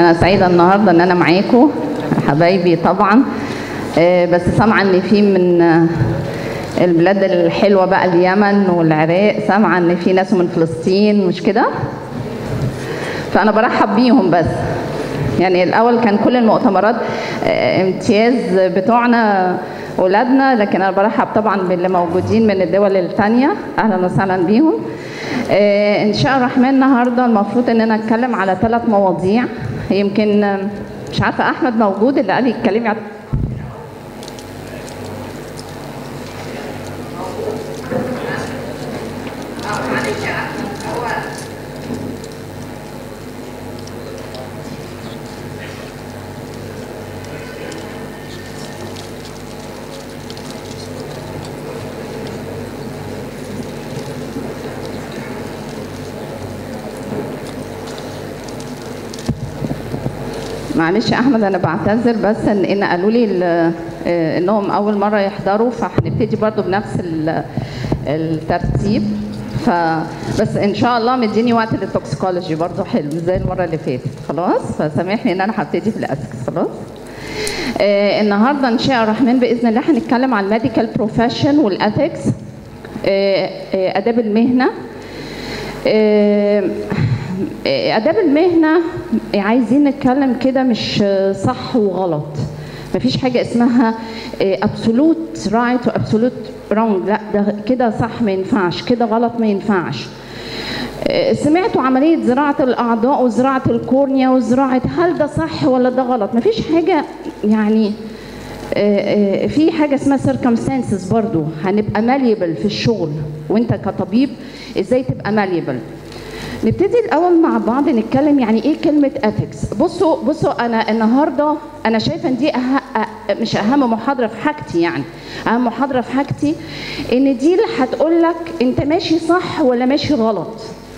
انا سعيده النهارده ان انا معاكم حبايبي طبعا آه، بس سامعه ان في من آه، البلاد الحلوه بقى اليمن والعراق سامعه ان في ناس من فلسطين مش كده فانا برحب بيهم بس يعني الاول كان كل المؤتمرات آه، امتياز بتوعنا ولادنا لكن انا برحب طبعا باللي موجودين من الدول الثانيه اهلا وسهلا بيهم آه، ان شاء الرحمن النهارده المفروض ان انا اتكلم على ثلاث مواضيع يمكن آه، مش عارفه احمد موجود اللي قال لي اتكلمي على معلش يا احمد انا بعتذر بس ان, إن قالوا لي ال- آه، انهم اول مره يحضروا فهنبتدي برضو بنفس ال- الترتيب فبس ان شاء الله مديني وقت للتوكسيكولوجي برضو حلو زي المره اللي فاتت خلاص فسامحني ان انا هبتدي في الاسكس خلاص آه النهارده ان شاء الرحمن باذن الله هنتكلم عن الميديكال بروفيشن والاثكس آه آه اداب المهنه آه، آداب المهنة عايزين نتكلم كده مش صح وغلط مفيش حاجة اسمها absolute right و absolute wrong لا ده كده صح ما ينفعش كده غلط ما ينفعش آه، سمعتوا عملية زراعة الأعضاء وزراعة الكورنيا وزراعة هل ده صح ولا ده غلط مفيش حاجة يعني آه، آه، في حاجة اسمها circumstances برضو هنبقى malleable في الشغل وانت كطبيب ازاي تبقى malleable نبتدي الاول مع بعض نتكلم يعني ايه كلمه ethics بصوا بصوا انا النهارده انا شايفه ان دي أه... أه... مش اهم محاضره في حاجتي يعني اهم محاضره في حاجتي ان دي اللي هتقول لك انت ماشي صح ولا ماشي غلط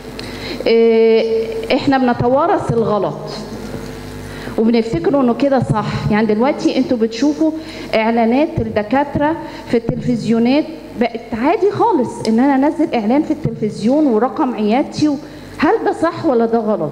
إيه احنا بنتوارث الغلط وبنفتكروا انه كده صح يعني دلوقتي انتوا بتشوفوا اعلانات الدكاتره في التلفزيونات بقت عادي خالص ان انا انزل اعلان في التلفزيون ورقم عيادتي و... هل ده صح ولا ده غلط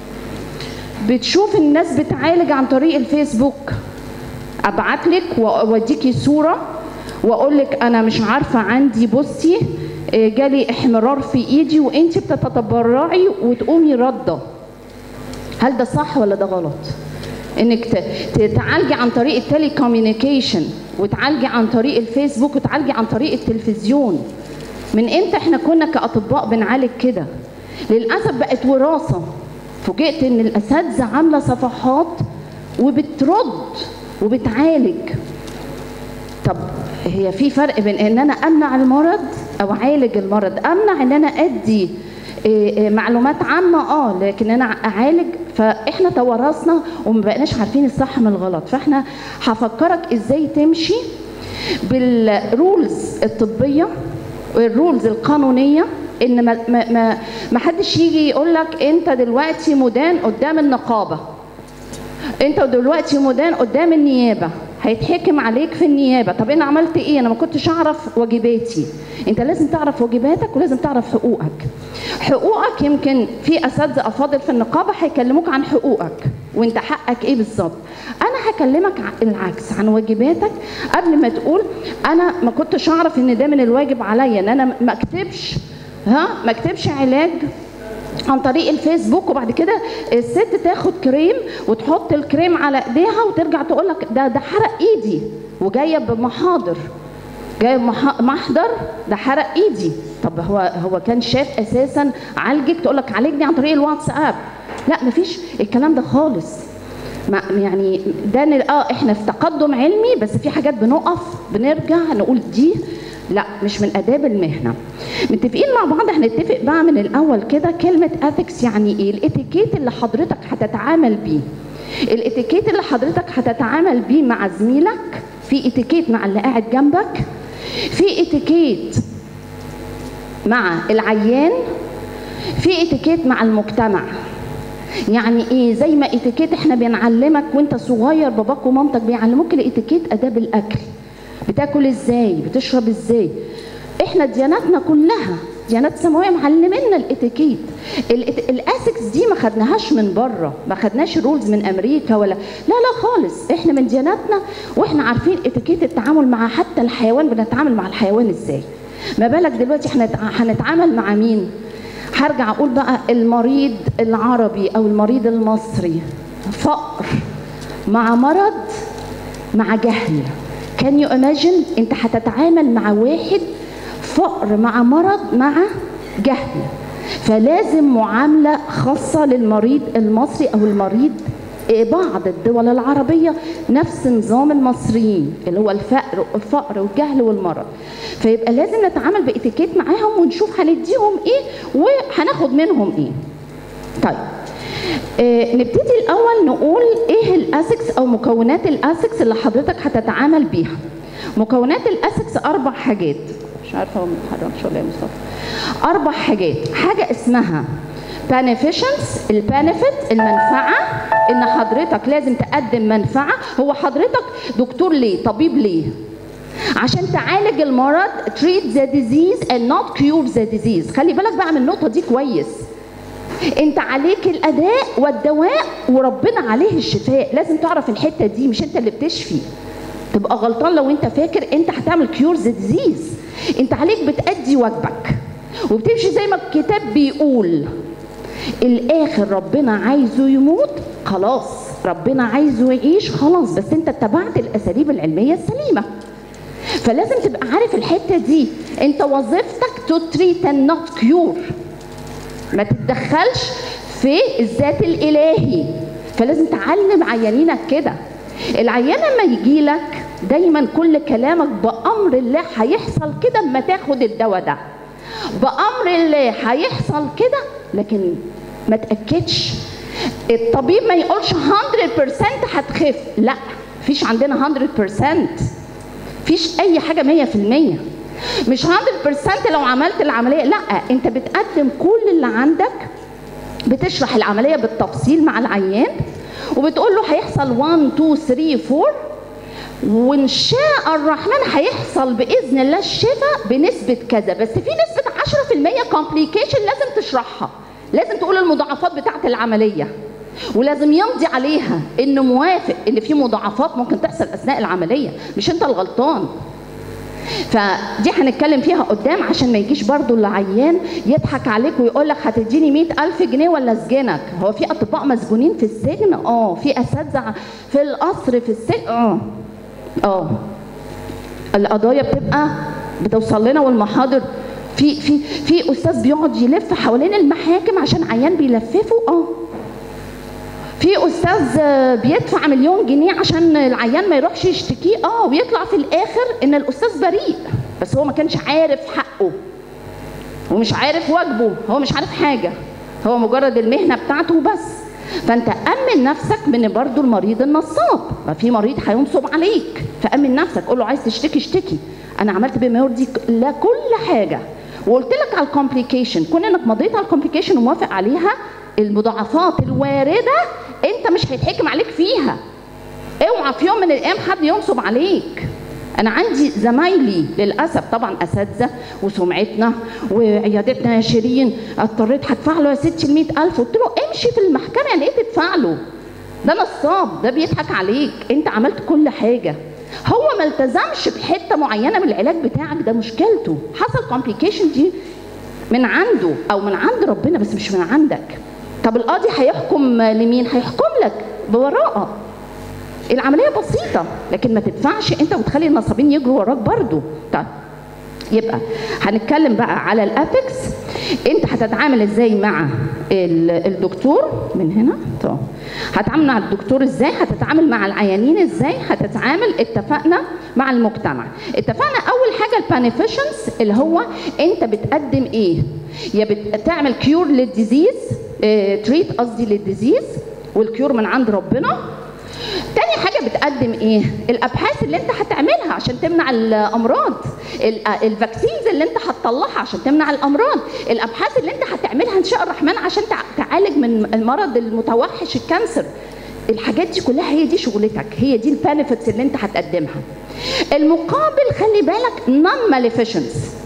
بتشوف الناس بتعالج عن طريق الفيسبوك ابعت لك واوديكي صوره واقول لك انا مش عارفه عندي بصي إيه، جالي احمرار في ايدي وانت بتتبرعي وتقومي رده هل ده صح ولا ده غلط انك ت- ت- تعالجي عن طريق التلي كوميونيكيشن وتعالجي عن طريق الفيسبوك وتعالجي عن طريق التلفزيون من امتى احنا كنا كاطباء بنعالج كده للاسف بقت وراثه فوجئت ان الاساتذه عامله صفحات وبترد وبتعالج طب هي في فرق بين ان انا امنع المرض او اعالج المرض امنع ان انا ادي إيه، إيه، معلومات عامه اه لكن انا اعالج فاحنا توارثنا وما بقناش عارفين الصح من الغلط فاحنا هفكرك ازاي تمشي بالرولز الطبيه والرولز القانونيه ان ما ما ما, ما حدش يجي يقول لك انت دلوقتي مدان قدام النقابه انت دلوقتي مدان قدام النيابه هيتحكم عليك في النيابه طب انا عملت ايه انا ما كنتش اعرف واجباتي انت لازم تعرف واجباتك ولازم تعرف حقوقك حقوقك يمكن في اساتذه افاضل في النقابه هيكلموك عن حقوقك وانت حقك ايه بالظبط انا هكلمك ع- العكس عن واجباتك قبل ما تقول انا ما كنتش اعرف ان ده من الواجب عليا ان انا ما اكتبش ها ما اكتبش علاج عن طريق الفيسبوك وبعد كده الست تاخد كريم وتحط الكريم على ايديها وترجع تقول لك ده ده حرق ايدي وجايه بمحاضر جايه بمح- محضر ده حرق ايدي طب هو هو كان شاف اساسا عالجك تقول لك عالجني عن طريق الواتساب لا مفيش الكلام ده خالص ما يعني ده ن- اه احنا في تقدم علمي بس في حاجات بنقف بنرجع نقول دي لا مش من اداب المهنه متفقين مع بعض هنتفق بقى من الاول كده كلمه اثكس يعني ايه الاتيكيت اللي حضرتك هتتعامل بيه الاتيكيت اللي حضرتك هتتعامل بيه مع زميلك في اتيكيت مع اللي قاعد جنبك في اتيكيت مع العيان في اتيكيت مع المجتمع يعني ايه زي ما اتيكيت احنا بنعلمك وانت صغير باباك ومامتك بيعلموك الاتيكيت اداب الاكل بتاكل ازاي بتشرب ازاي احنا دياناتنا كلها ديانات سماويه معلمينا الاتيكيت الإت- الاسكس دي ما خدناهاش من بره ما خدناش رولز من امريكا ولا لا لا خالص احنا من دياناتنا واحنا عارفين اتيكيت التعامل مع حتى الحيوان بنتعامل مع الحيوان ازاي ما بالك دلوقتي احنا هنتع- هنتعامل مع مين هرجع اقول بقى المريض العربي او المريض المصري فقر مع مرض مع جهل كان يو imagine انت هتتعامل مع واحد فقر مع مرض مع جهل فلازم معاملة خاصة للمريض المصري أو المريض بعض الدول العربية نفس نظام المصريين اللي هو الفقر الفقر والجهل والمرض فيبقى لازم نتعامل بإتيكيت معاهم ونشوف هنديهم إيه وهناخد منهم إيه طيب آه، نبتدي الاول نقول ايه الاسكس او مكونات الاسكس اللي حضرتك هتتعامل بيها مكونات الاسكس اربع حاجات مش عارفه هو ما اتحركش ولا ايه يا مصطفى اربع حاجات حاجه اسمها beneficence البنفيت المنفعه ان حضرتك لازم تقدم منفعه هو حضرتك دكتور ليه طبيب ليه عشان تعالج المرض treat the disease and not cure the disease خلي بالك بقى من النقطه دي كويس انت عليك الاداء والدواء وربنا عليه الشفاء لازم تعرف الحته دي مش انت اللي بتشفي تبقى غلطان لو انت فاكر انت هتعمل كيور ذا ديزيز انت عليك بتأدي واجبك وبتمشي زي ما الكتاب بيقول الاخر ربنا عايزه يموت خلاص ربنا عايزه يعيش خلاص بس انت اتبعت الاساليب العلميه السليمه فلازم تبقى عارف الحته دي انت وظيفتك تو تريت اند نوت كيور ما تتدخلش في الذات الالهي فلازم تعلم عيانينك كده العيان لما يجي لك دايما كل كلامك بامر الله هيحصل كده اما تاخد الدواء ده بامر الله هيحصل كده لكن ما تاكدش الطبيب ما يقولش 100% هتخف لا مفيش عندنا 100% مفيش اي حاجه 100% مش 100% لو عملت العمليه لا انت بتقدم كل اللي عندك بتشرح العمليه بالتفصيل مع العيان وبتقول له هيحصل 1 2 3 4 وان شاء الرحمن هيحصل باذن الله الشفاء بنسبه كذا بس في نسبه 10% كومبليكيشن لازم تشرحها لازم تقول المضاعفات بتاعه العمليه ولازم يمضي عليها انه موافق ان في مضاعفات ممكن تحصل اثناء العمليه مش انت الغلطان فدي هنتكلم فيها قدام عشان ما يجيش برضو العيان يضحك عليك ويقول لك هتديني مئة ألف جنيه ولا اسجنك هو في أطباء مسجونين في السجن اه في أساتذة في القصر في السجن اه اه القضايا بتبقى بتوصل لنا والمحاضر في في في استاذ بيقعد يلف حوالين المحاكم عشان عيان بيلففه اه في استاذ بيدفع مليون جنيه عشان العيان ما يروحش يشتكيه اه ويطلع في الاخر ان الاستاذ بريء بس هو ما كانش عارف حقه ومش عارف واجبه هو مش عارف حاجه هو مجرد المهنه بتاعته وبس فانت امن نفسك من برضو المريض النصاب ما في مريض هينصب عليك فامن نفسك قول له عايز تشتكي اشتكي انا عملت بما يرضي لا كل حاجه وقلت لك على الكومبليكيشن كون انك مضيت على الكومبليكيشن وموافق عليها المضاعفات الوارده انت مش هيتحكم عليك فيها اوعى في يوم من الايام حد ينصب عليك انا عندي زمايلي للاسف طبعا اساتذه وسمعتنا وعيادتنا يا شيرين اضطريت هدفع له يا ستي ال 100000 قلت له امشي في المحكمه يعني ايه تدفع له ده نصاب ده بيضحك عليك انت عملت كل حاجه هو ما التزمش بحته معينه من العلاج بتاعك ده مشكلته حصل كومبليكيشن دي من عنده او من عند ربنا بس مش من عندك طب القاضي هيحكم لمين هيحكم لك بوراءه العمليه بسيطه لكن ما تدفعش انت وتخلي النصابين يجروا وراك برضو طيب يبقى هنتكلم بقى على الافكس انت هتتعامل ازاي مع الدكتور من هنا طب هتتعامل مع الدكتور ازاي هتتعامل مع العيانين ازاي هتتعامل اتفقنا مع المجتمع اتفقنا اول حاجه البانيفيشنس اللي هو انت بتقدم ايه يا بتعمل كيور للديزيز اه تريت قصدي للديزيز والكيور من عند ربنا تاني حاجة بتقدم ايه؟ الابحاث اللي انت هتعملها عشان تمنع الامراض، الفاكسينز اللي انت هتطلعها عشان تمنع الامراض، الابحاث اللي انت هتعملها ان شاء الرحمن عشان تعالج من المرض المتوحش الكانسر. الحاجات دي كلها هي دي شغلتك، هي دي البنفيتس اللي انت هتقدمها. المقابل خلي بالك نون ماليفيشنس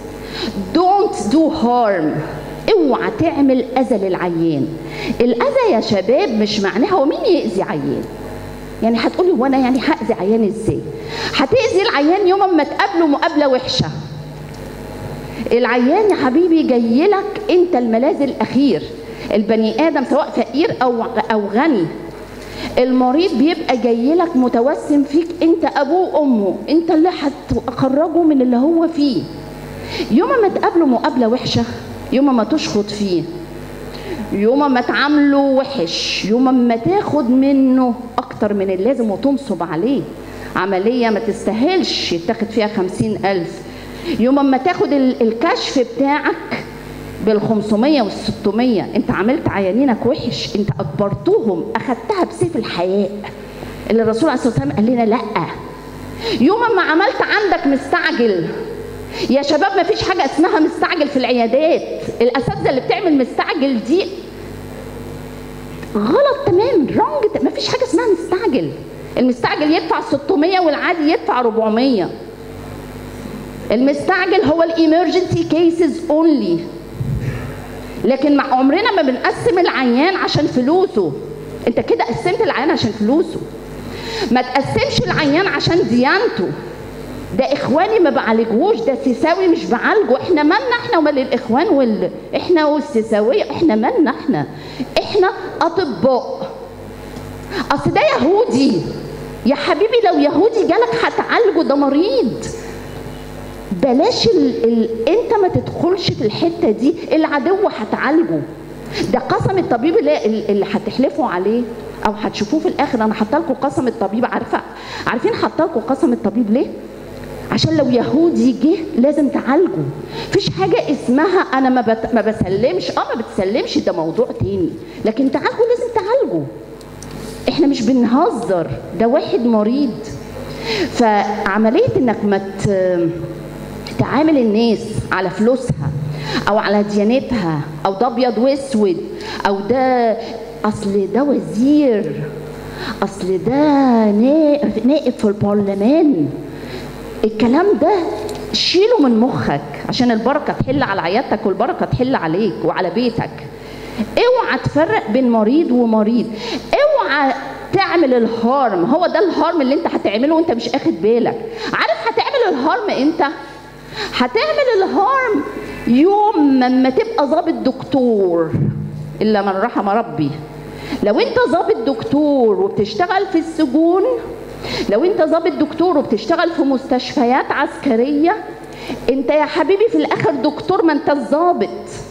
don't do harm اوعى تعمل اذى للعيان الاذى يا شباب مش معناها هو مين يأذي عيان يعني هتقولي هو انا يعني هاذي عيان ازاي هتاذي العيان يوم ما تقابله مقابله وحشه العيان يا حبيبي جاي لك انت الملاذ الاخير البني ادم سواء فقير او او غني المريض بيبقى جاي لك متوسم فيك انت ابوه وامه انت اللي هتخرجه من اللي هو فيه يوم ما تقابله مقابله وحشه يوم ما تشخط فيه يوم ما تعامله وحش يوم ما تاخد منه اكتر من اللازم وتنصب عليه عمليه ما تستاهلش يتاخد فيها خمسين الف يوم ما تاخد ال- الكشف بتاعك بال 500 وال 600 انت عملت عيانينك وحش انت اجبرتهم اخدتها بسيف الحياء اللي الرسول عليه الصلاه والسلام قال لنا لا يوم ما عملت عندك مستعجل يا شباب ما فيش حاجه اسمها مستعجل في العيادات الاساتذه اللي بتعمل مستعجل دي غلط تمام رونج ما فيش حاجه اسمها مستعجل المستعجل يدفع 600 والعادي يدفع 400 المستعجل هو الامرجنسي كيسز اونلي لكن مع عمرنا ما بنقسم العيان عشان فلوسه انت كده قسمت العيان عشان فلوسه ما تقسمش العيان عشان ديانته ده اخواني ما بعالجوش ده سيساوي مش بعالجه احنا مالنا احنا ومال الاخوان وال... احنا والسيساويه احنا مالنا احنا احنا اطباء اصل ده يهودي يا حبيبي لو يهودي جالك هتعالجه ده مريض بلاش ال... ال... انت ما تدخلش في الحته دي العدو هتعالجه ده قسم الطبيب اللي, اللي هتحلفوا عليه او هتشوفوه في الاخر انا حاطه لكم قسم الطبيب عارفه عارفين حاطه لكم قسم الطبيب ليه عشان لو يهودي جه لازم تعالجه مفيش حاجه اسمها انا ما, بت... ما بسلمش اه ما بتسلمش ده موضوع تاني لكن تعالجه لازم تعالجه احنا مش بنهزر ده واحد مريض فعمليه انك ما ت... تعامل الناس على فلوسها او على ديانتها او ده ابيض واسود او ده اصل ده وزير اصل ده نائب نائب في البرلمان الكلام ده شيله من مخك عشان البركه تحل على عيادتك والبركه تحل عليك وعلى بيتك اوعى تفرق بين مريض ومريض اوعى تعمل الهارم هو ده الهارم اللي انت هتعمله وانت مش اخد بالك عارف هتعمل الهارم امتى هتعمل الهارم يوم ما تبقى ظابط دكتور الا من رحم ربي لو انت ظابط دكتور وبتشتغل في السجون لو انت ظابط دكتور وبتشتغل في مستشفيات عسكريه انت يا حبيبي في الاخر دكتور ما انت الظابط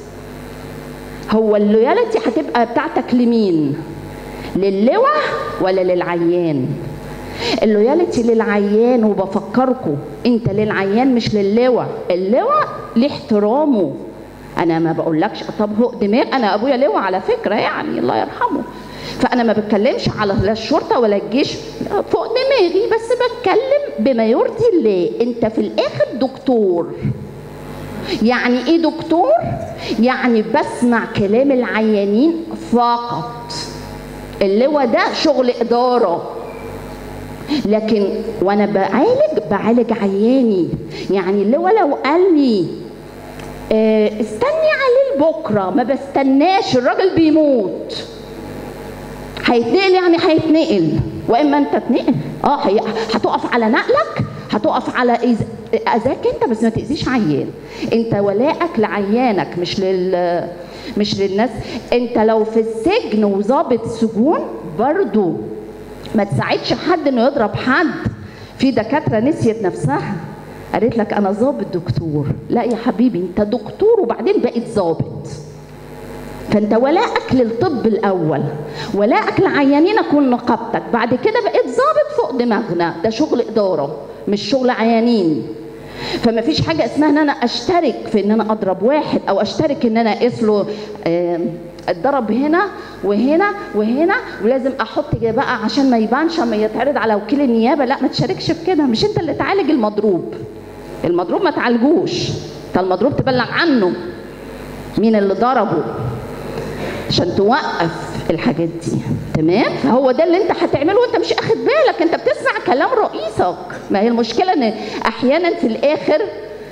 هو اللويالتي هتبقى بتاعتك لمين للواء ولا للعيان اللويالتي للعيان وبفكركم انت للعيان مش للواء اللواء ليه احترامه انا ما بقولكش طب هو دماغ انا ابويا لواء على فكره يعني الله يرحمه فانا ما بتكلمش على لا الشرطه ولا الجيش فوق دماغي بس بتكلم بما يرضي الله انت في الاخر دكتور يعني ايه دكتور يعني بسمع كلام العيانين فقط اللواء ده شغل اداره لكن وانا بعالج بعالج عياني يعني اللواء لو قال لي اه استني عليه لبكره ما بستناش الراجل بيموت هيتنقل يعني هيتنقل واما انت تنقل اه هي هتقف على نقلك هتقف على اذاك انت بس ما تاذيش عيان انت ولائك لعيانك مش لل مش للناس انت لو في السجن وظابط سجون برضو ما تساعدش حد انه يضرب حد في دكاتره نسيت نفسها قالت لك انا ظابط دكتور لا يا حبيبي انت دكتور وبعدين بقيت ظابط فانت ولائك للطب الاول ولائك لعيانينك ونقابتك بعد كده بقيت ظابط فوق دماغنا ده شغل اداره مش شغل عيانين فما فيش حاجه اسمها ان انا اشترك في ان انا اضرب واحد او اشترك ان انا اقيس له اتضرب هنا وهنا وهنا ولازم احط بقى عشان ما يبانش اما يتعرض على وكيل النيابه لا ما تشاركش في كده مش انت اللي تعالج المضروب المضروب ما تعالجوش انت المضروب تبلغ عنه مين اللي ضربه عشان توقف الحاجات دي تمام فهو ده اللي انت هتعمله وانت مش اخد بالك انت بتسمع كلام رئيسك ما هي المشكله ان احيانا في الاخر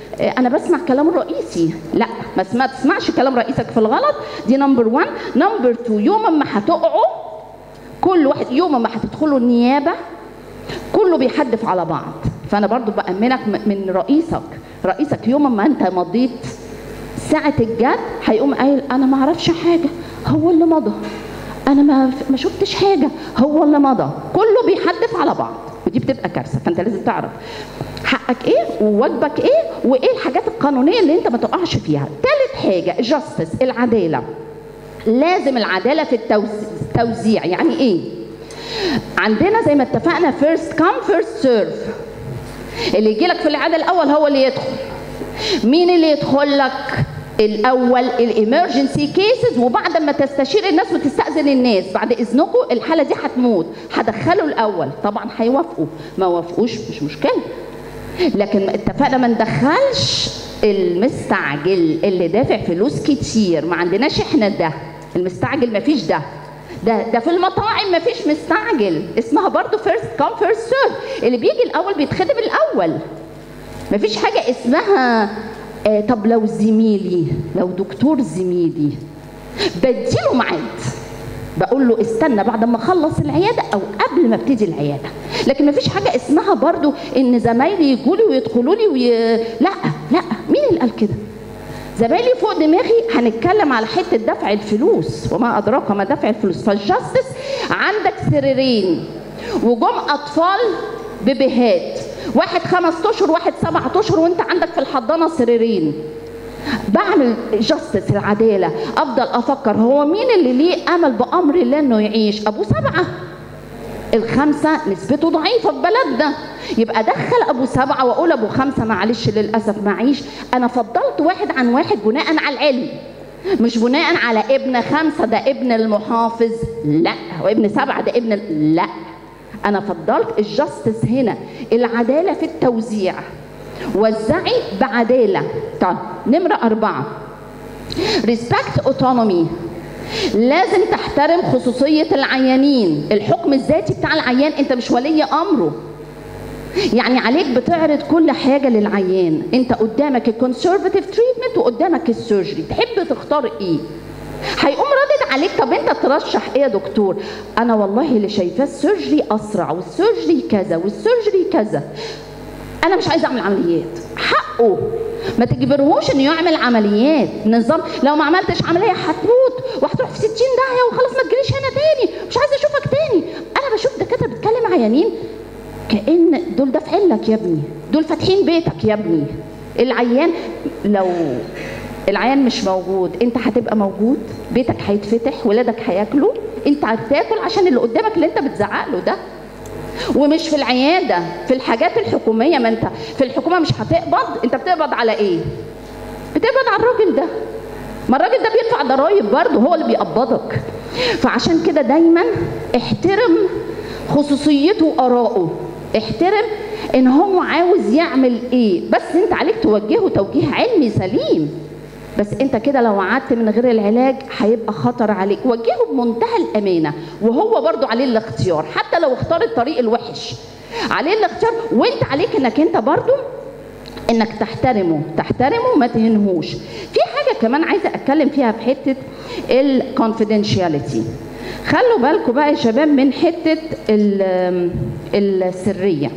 آه، انا بسمع كلام الرئيسي لا ما اسمع تسمعش كلام رئيسك في الغلط دي نمبر 1 نمبر 2 يوم ما هتقعوا كل واحد يوم ما هتدخلوا النيابه كله بيحدف على بعض فانا برضو بامنك م- من رئيسك رئيسك يوم ما انت مضيت ساعة الجد هيقوم قايل انا ما اعرفش حاجة هو اللي مضى انا ما ما شفتش حاجة هو اللي مضى كله بيحدف على بعض ودي بتبقى كارثة فانت لازم تعرف حقك ايه وواجبك ايه وايه الحاجات القانونية اللي انت ما تقعش فيها تالت حاجة جاستس العدالة لازم العدالة في التوز- التوزيع يعني ايه عندنا زي ما اتفقنا فيرست كام فيرست سيرف اللي يجي لك في العاده الاول هو اللي يدخل مين اللي يدخل لك الاول الامرجنسي كيسز وبعد ما تستشير الناس وتستاذن الناس بعد اذنكم الحاله دي هتموت هدخله الاول طبعا هيوافقوا ما وافقوش مش مشكله لكن اتفقنا ما ندخلش المستعجل اللي دافع فلوس كتير ما عندناش احنا ده المستعجل ما فيش ده ده ده في المطاعم ما فيش مستعجل اسمها برضو فيرست كام فيرست سيرف اللي بيجي الاول بيتخدم الاول ما فيش حاجه اسمها آه طب لو زميلي لو دكتور زميلي بديله ميعاد بقول له استنى بعد ما اخلص العياده او قبل ما ابتدي العياده لكن مفيش حاجه اسمها برضو ان زمايلي يجوا لي ويدخلوا لي وي... لا لا مين اللي قال كده زمايلي فوق دماغي هنتكلم على حته دفع الفلوس وما ادراك ما دفع الفلوس فالجاستس عندك سريرين وجم اطفال ببهات واحد خمس اشهر واحد سبعة اشهر وانت عندك في الحضانه سريرين بعمل جاستس العداله افضل افكر هو مين اللي ليه امل بامر الله انه يعيش ابو سبعه الخمسه نسبته ضعيفه في بلدنا يبقى دخل ابو سبعه واقول ابو خمسه معلش للاسف معيش انا فضلت واحد عن واحد بناء على العلم مش بناء على ابن خمسه ده ابن المحافظ لا وابن سبعه ده ابن ال- لا انا فضلت الجاستس هنا العداله في التوزيع وزعي بعداله طيب نمره اربعه ريسبكت اوتونومي لازم تحترم خصوصية العيانين الحكم الذاتي بتاع العيان انت مش ولي امره يعني عليك بتعرض كل حاجة للعيان انت قدامك الكونسرفاتيف تريتمنت وقدامك السيرجري تحب تختار ايه هيقوم رادد عليك طب انت ترشح ايه يا دكتور انا والله اللي شايفاه السيرجري اسرع والسيرجري كذا والسيرجري كذا انا مش عايزه اعمل عمليات حقه ما تجبرهوش انه يعمل عمليات نظام لو ما عملتش عمليه هتموت وهتروح في 60 داهيه وخلاص ما تجيليش هنا تاني مش عايزه اشوفك تاني انا بشوف دكاتره بتكلم عيانين كان دول دافعين لك يا ابني دول فاتحين بيتك يا ابني العيان لو العيان مش موجود انت هتبقى موجود بيتك هيتفتح ولادك هياكلوا انت هتاكل عشان اللي قدامك اللي انت بتزعق له ده ومش في العياده في الحاجات الحكوميه ما انت في الحكومه مش هتقبض انت بتقبض على ايه بتقبض على الراجل ده ما الراجل ده بيدفع ضرايب برضه هو اللي بيقبضك فعشان كده دايما احترم خصوصيته وارائه احترم ان هو عاوز يعمل ايه بس انت عليك توجهه توجيه علمي سليم بس انت كده لو قعدت من غير العلاج هيبقى خطر عليك وجهه بمنتهى الامانه وهو برضو عليه الاختيار حتى لو اختار الطريق الوحش عليه الاختيار وانت عليك انك انت برضو انك تحترمه تحترمه ما تهنهوش في حاجه كمان عايزه اتكلم فيها في حته الكونفيدنشياليتي خلوا بالكم بقى يا شباب من حته ال- السريه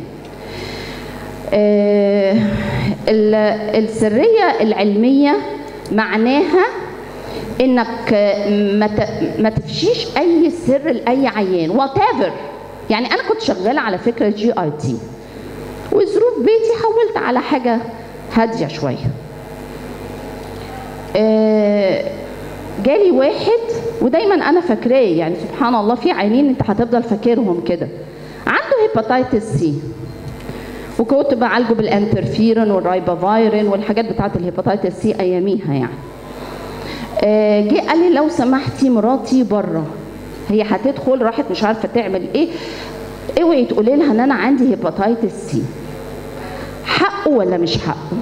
آه، ال- السريه العلميه معناها انك ما ت- ما تفشيش اي سر لاي عيان وات يعني انا كنت شغاله على فكره جي اي تي وظروف بيتي حولت على حاجه هاديه شويه آه، جالي واحد ودايما انا فاكراه يعني سبحان الله في عينين انت هتفضل فاكرهم كده عنده هيباتيتس سي وكنت بعالجه بالانترفيرون والرايبافايرين والحاجات بتاعت الهيباتيتس سي اياميها يعني آه، جه قال لي لو سمحتي مراتي بره هي هتدخل راحت مش عارفه تعمل ايه اوعي تقولي لها ان انا عندي هيباتيتس سي حقه ولا مش حقه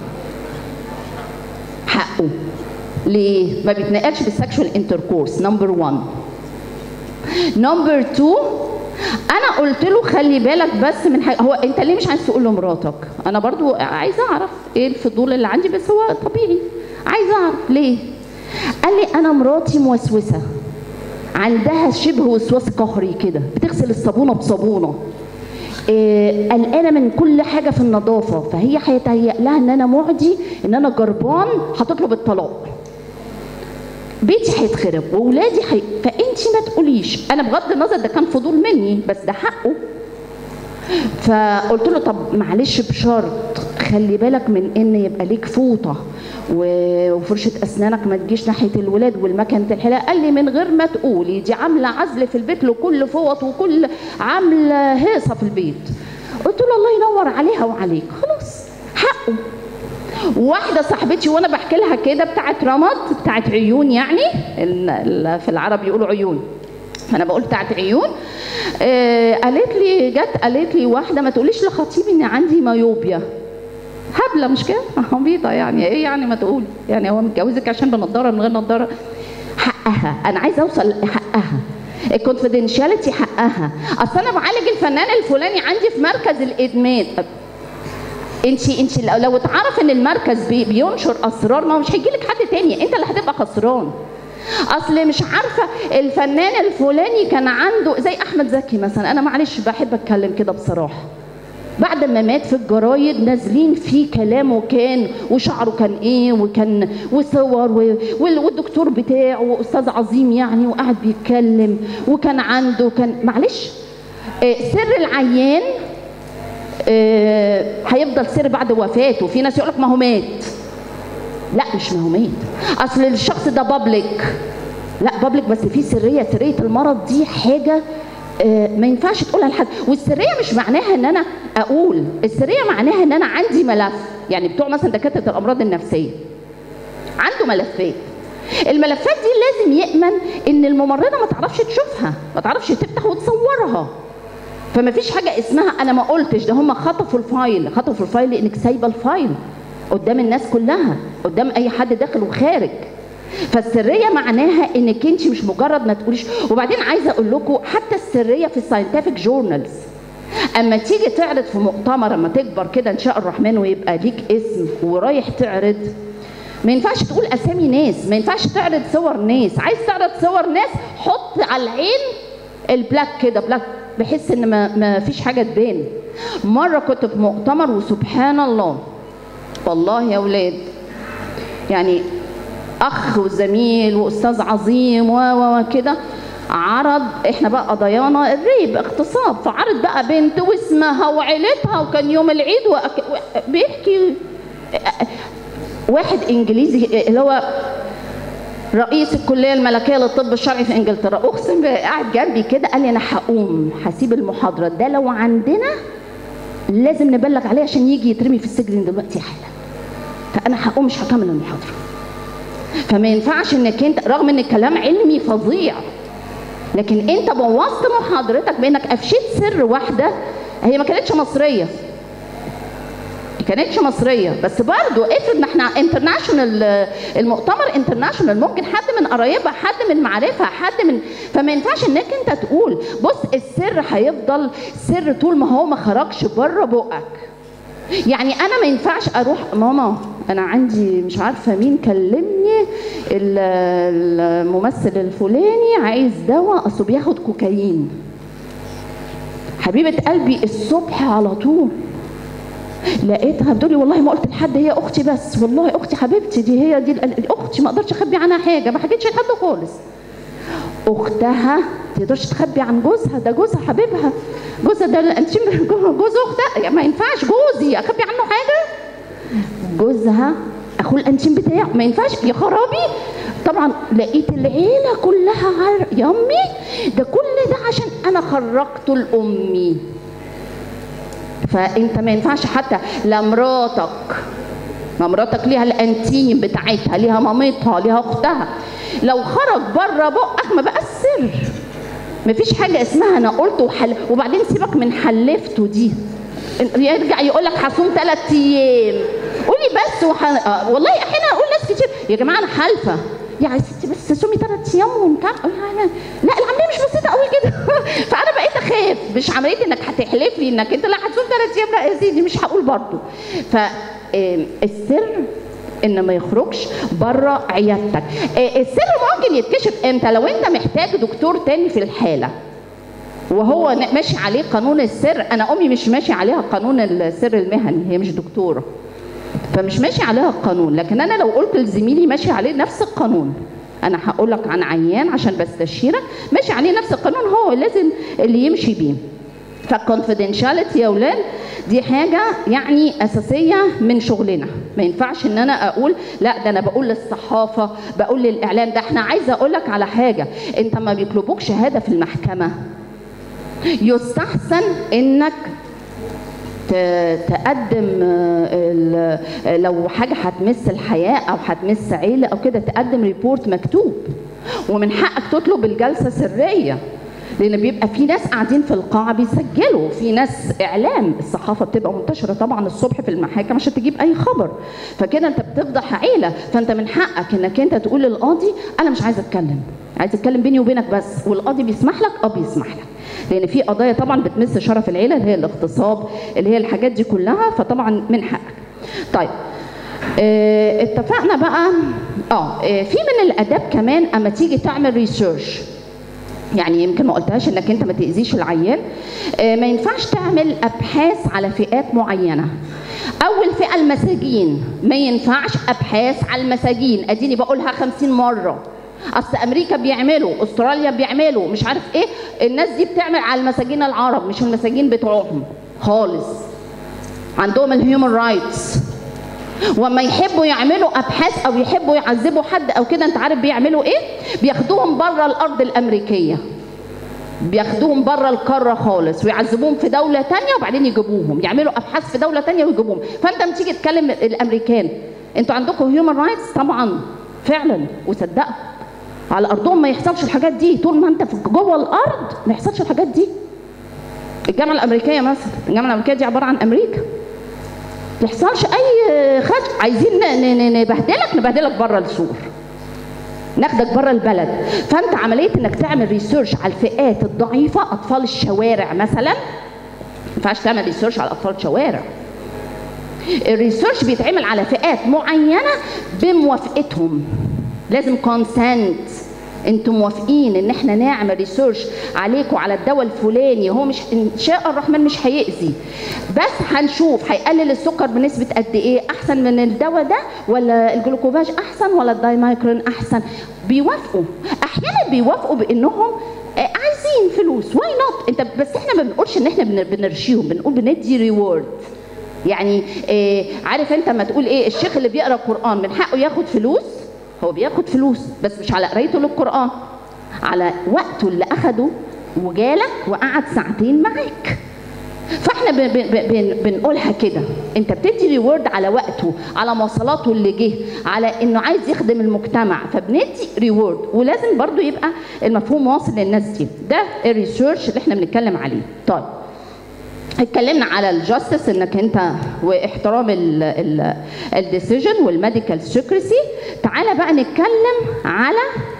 حقه ليه ما بيتنقلش بالسكشوال انتركورس نمبر 1 نمبر 2 انا قلت له خلي بالك بس من حاجه هو انت ليه مش عايز تقول لمراتك انا برضو عايزه اعرف ايه الفضول اللي عندي بس هو طبيعي عايزه اعرف ليه قال لي انا مراتي موسوسه عندها شبه وسواس قهري كده بتغسل الصابونه بصابونه إيه، قلقانه من كل حاجه في النظافه فهي هيتهيأ لها ان انا معدي ان انا جربان هتطلب الطلاق بيتي هيتخرب واولادي حي... فانت ما تقوليش انا بغض النظر ده كان فضول مني بس ده حقه فقلت له طب معلش بشرط خلي بالك من ان يبقى ليك فوطه و- وفرشه اسنانك ما تجيش ناحيه الولاد والمكنه الحلاقه قال لي من غير ما تقولي دي عامله عزل في البيت لكل فوط وكل عامله هيصه في البيت قلت له الله ينور عليها وعليك خلاص حقه واحدة صاحبتي وانا بحكي لها كده بتاعت رمض بتاعت عيون يعني ال- ال- في العرب يقولوا عيون فانا بقول بتاعت عيون آه قالت لي جت قالت لي واحده ما تقوليش لخطيبي ان عندي مايوبيا هبله مش كده عبيطه يعني ايه يعني ما تقول يعني هو متجوزك عشان بنضاره من غير نضاره حقها انا عايزه اوصل لحقها الكونفيدنشاليتي حقها اصل انا بعالج الفنان الفلاني عندي في مركز الادمان انت انت لو لو اتعرف ان المركز بي بينشر اسرار ما هو مش هيجي لك حد تاني انت اللي هتبقى خسران اصل مش عارفه الفنان الفلاني كان عنده زي احمد زكي مثلا انا معلش بحب اتكلم كده بصراحه بعد ما مات في الجرايد نازلين فيه كلامه كان وشعره كان ايه وكان وصور و- وال- والدكتور بتاعه استاذ عظيم يعني وقاعد بيتكلم وكان عنده كان معلش آه، سر العيان آه، هيفضل سر بعد وفاته في ناس يقول لك ما هو مات لا مش ما هو مات اصل الشخص ده بابليك لا بابليك بس في سريه سريه المرض دي حاجه آه، ما ينفعش تقولها لحد والسريه مش معناها ان انا اقول السريه معناها ان انا عندي ملف يعني بتوع مثلا دكاتره الامراض النفسيه عنده ملفات الملفات دي لازم يامن ان الممرضه ما تعرفش تشوفها ما تعرفش تفتح وتصورها فما فيش حاجه اسمها انا ما قلتش ده هم خطفوا الفايل خطفوا الفايل لانك سايبه الفايل قدام الناس كلها قدام اي حد داخل وخارج فالسريه معناها انك انت مش مجرد ما تقوليش وبعدين عايزه اقول لكم حتى السريه في الساينتفك جورنالز اما تيجي تعرض في مؤتمر اما تكبر كده ان شاء الرحمن ويبقى ليك اسم ورايح تعرض ما ينفعش تقول اسامي ناس ما ينفعش تعرض صور ناس عايز تعرض صور ناس حط على العين البلاك كده بلاك بحيث ان ما, ما فيش حاجه تبان مره كنت في مؤتمر وسبحان الله والله يا ولاد يعني اخ وزميل واستاذ عظيم و و و كده عرض احنا بقى قضايانا الريب اغتصاب فعرض بقى بنت واسمها وعيلتها وكان يوم العيد وأك... و- بيحكي واحد انجليزي اللي هو رئيس الكليه الملكيه للطب الشرعي في انجلترا اقسم بالله قاعد جنبي كده قال لي انا هقوم هسيب المحاضره ده لو عندنا لازم نبلغ عليه عشان يجي يترمي في السجن دلوقتي حالا فانا هقوم مش هكمل المحاضره فما ينفعش انك انت رغم ان الكلام علمي فظيع لكن انت بوظت محاضرتك بانك افشيت سر واحده هي ما كانتش مصريه ما كانتش مصريه بس برضو افرض ما احنا انترناشونال المؤتمر انترناشونال ممكن حد من قرايبها حد من معارفها حد من فما ينفعش انك انت تقول بص السر هيفضل سر طول ما هو ما خرجش بره بقك يعني انا ما ينفعش اروح ماما انا عندي مش عارفه مين كلمني ال- الممثل الفلاني عايز دواء اصله بياخد كوكايين حبيبه قلبي الصبح على طول لقيتها بتقولي والله ما قلت لحد هي اختي بس والله اختي حبيبتي دي هي دي ال- اختي ما اقدرش اخبي عنها حاجه ما حكيتش لحد خالص اختها ما تقدرش تخبي عن جوزها ده جوزها حبيبها جوزها ده انت جوز اختها يعني ما ينفعش جوزي اخبي عنه حاجه جوزها اخو الانتيم بتاعه ما ينفعش يا خرابي طبعا لقيت العيله كلها عار يا امي ده كل ده عشان انا خرجته لامي فانت ما ينفعش حتى لمراتك ما مراتك ليها الانتيم بتاعتها ليها مامتها ليها اختها لو خرج بره بقك ما بقى السر مفيش حاجه اسمها انا قلت وحل وبعدين سيبك من حلفته دي يرجع يقول لك هصوم ثلاث ايام قولي بس وح... آه والله احيانا اقول ناس كتير يا جماعه انا حالفه يا ستي بس صومي ثلاث ايام ومكان يعني لا العمليه مش بسيطه قوي كده فانا بقيت اخاف مش عمليه انك هتحلف لي انك انت لا هتصوم ثلاث ايام لا يا سيدي مش هقول برضه فالسر ان ما يخرجش بره عيادتك آه، السر ممكن يتكشف امتى لو انت محتاج دكتور تاني في الحاله وهو ن- ماشي عليه قانون السر انا امي مش ماشي عليها قانون السر المهني هي مش دكتوره فمش ماشي عليها القانون لكن انا لو قلت لزميلي ماشي عليه نفس القانون انا هقول لك عن عيان عشان بستشيرك ماشي عليه نفس القانون هو لازم اللي يمشي بيه فالكونفidentiality يا اولاد دي حاجه يعني اساسيه من شغلنا ما ينفعش ان انا اقول لا ده انا بقول للصحافه بقول للاعلام ده احنا عايزه اقول لك على حاجه انت ما بيطلبوك شهاده في المحكمه يستحسن انك ت- تقدم آه، ال- آه، لو حاجه هتمس الحياه او هتمس عيله او كده تقدم ريبورت مكتوب ومن حقك تطلب الجلسه سريه لان بيبقى في ناس قاعدين في القاعه بيسجلوا في ناس اعلام الصحافه بتبقى منتشره طبعا الصبح في المحاكم عشان تجيب اي خبر فكده انت بتفضح عيله فانت من حقك انك انت تقول للقاضي انا مش عايز اتكلم عايز اتكلم بيني وبينك بس والقاضي بيسمح لك اه بيسمح لك لان في قضايا طبعا بتمس شرف العيله اللي هي الاغتصاب اللي هي الحاجات دي كلها فطبعا من حقك طيب اه اتفقنا بقى اه آه، في من الاداب كمان اما تيجي تعمل ريسيرش يعني يمكن ما قلتهاش انك انت ما تاذيش العيان آه، ما ينفعش تعمل ابحاث على فئات معينه اول فئه المساجين ما ينفعش ابحاث على المساجين اديني بقولها خمسين مره اصل امريكا بيعملوا استراليا بيعملوا مش عارف ايه الناس دي بتعمل على المساجين العرب مش المساجين بتوعهم خالص عندهم الهيومن رايتس وما يحبوا يعملوا ابحاث او يحبوا يعذبوا حد او كده انت عارف بيعملوا ايه بياخدوهم بره الارض الامريكيه بياخدوهم بره القاره خالص ويعذبوهم في دوله تانية وبعدين يجيبوهم يعملوا ابحاث في دوله تانية ويجيبوهم فانت لما تيجي تكلم الامريكان انتوا عندكم هيومن رايتس طبعا فعلا وصدقوا على ارضهم ما يحصلش الحاجات دي طول ما انت في جوه الارض ما يحصلش الحاجات دي الجامعه الامريكيه مثلا الجامعه الامريكيه دي عباره عن امريكا ما يحصلش اي خدش عايزين ن- ن- نبهدلك نبهدلك بره السور ناخدك بره البلد فانت عمليه انك تعمل ريسيرش على الفئات الضعيفه اطفال الشوارع مثلا ما ينفعش تعمل ريسيرش على اطفال الشوارع الريسيرش بيتعمل على فئات معينه بموافقتهم لازم كونسنت انتم موافقين ان احنا نعمل ريسيرش عليكم على الدواء الفلاني هو مش ان شاء الرحمن مش هيأذي بس هنشوف هيقلل السكر بنسبه قد ايه احسن من الدواء ده ولا الجلوكوفاج احسن ولا الدايمايكرون احسن بيوافقوا احيانا بيوافقوا بانهم آه، عايزين فلوس واي نوت انت بس احنا ما بنقولش ان احنا بن- بنرشيهم بنقول بندي ريورد يعني إيه عارف انت ما تقول ايه الشيخ اللي بيقرا قران من حقه ياخد فلوس هو بياخد فلوس بس مش على قرايته للقران على وقته اللي اخده وجالك وقعد ساعتين معاك فاحنا ب- ب- ب- بن- بنقولها كده انت بتدي ريورد على وقته على مواصلاته اللي جه على انه عايز يخدم المجتمع فبندي ريورد ولازم برضو يبقى المفهوم واصل للناس دي ده الريسيرش اللي احنا بنتكلم عليه طيب اتكلمنا على الجاستس انك انت واحترام الديسيجن والميديكال سيكريسي تعالى بقى نتكلم على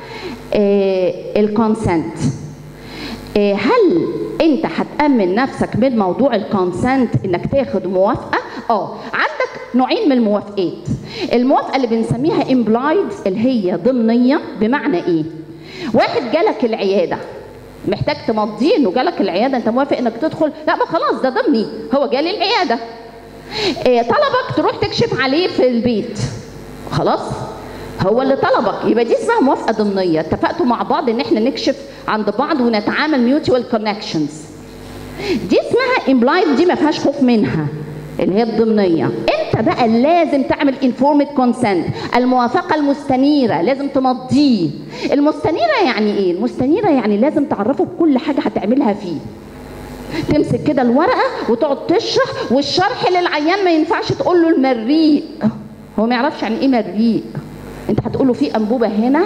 الكونسنت هل انت هتامن نفسك من موضوع الكونسنت انك تاخد موافقه اه عندك نوعين من الموافقات الموافقه اللي بنسميها امبلايد اللي هي ضمنيه بمعنى ايه واحد جالك العياده محتاج تمضيه انه جالك العياده انت موافق انك تدخل لا ما خلاص ده ضمني هو جالي العياده إيه طلبك تروح تكشف عليه في البيت خلاص هو اللي طلبك يبقى دي اسمها موافقه ضمنيه اتفقتوا مع بعض ان احنا نكشف عند بعض ونتعامل ميوتوال كونكشنز دي اسمها امبلايد دي ما فيهاش خوف منها اللي هي الضمنيه انت بقى لازم تعمل انفورمد كونسنت الموافقه المستنيره لازم تمضيه المستنيره يعني ايه المستنيره يعني لازم تعرفه بكل حاجه هتعملها فيه تمسك كده الورقه وتقعد تشرح والشرح للعيان ما ينفعش تقول له المريء هو ما يعرفش يعني ايه مريء انت هتقول له في انبوبه هنا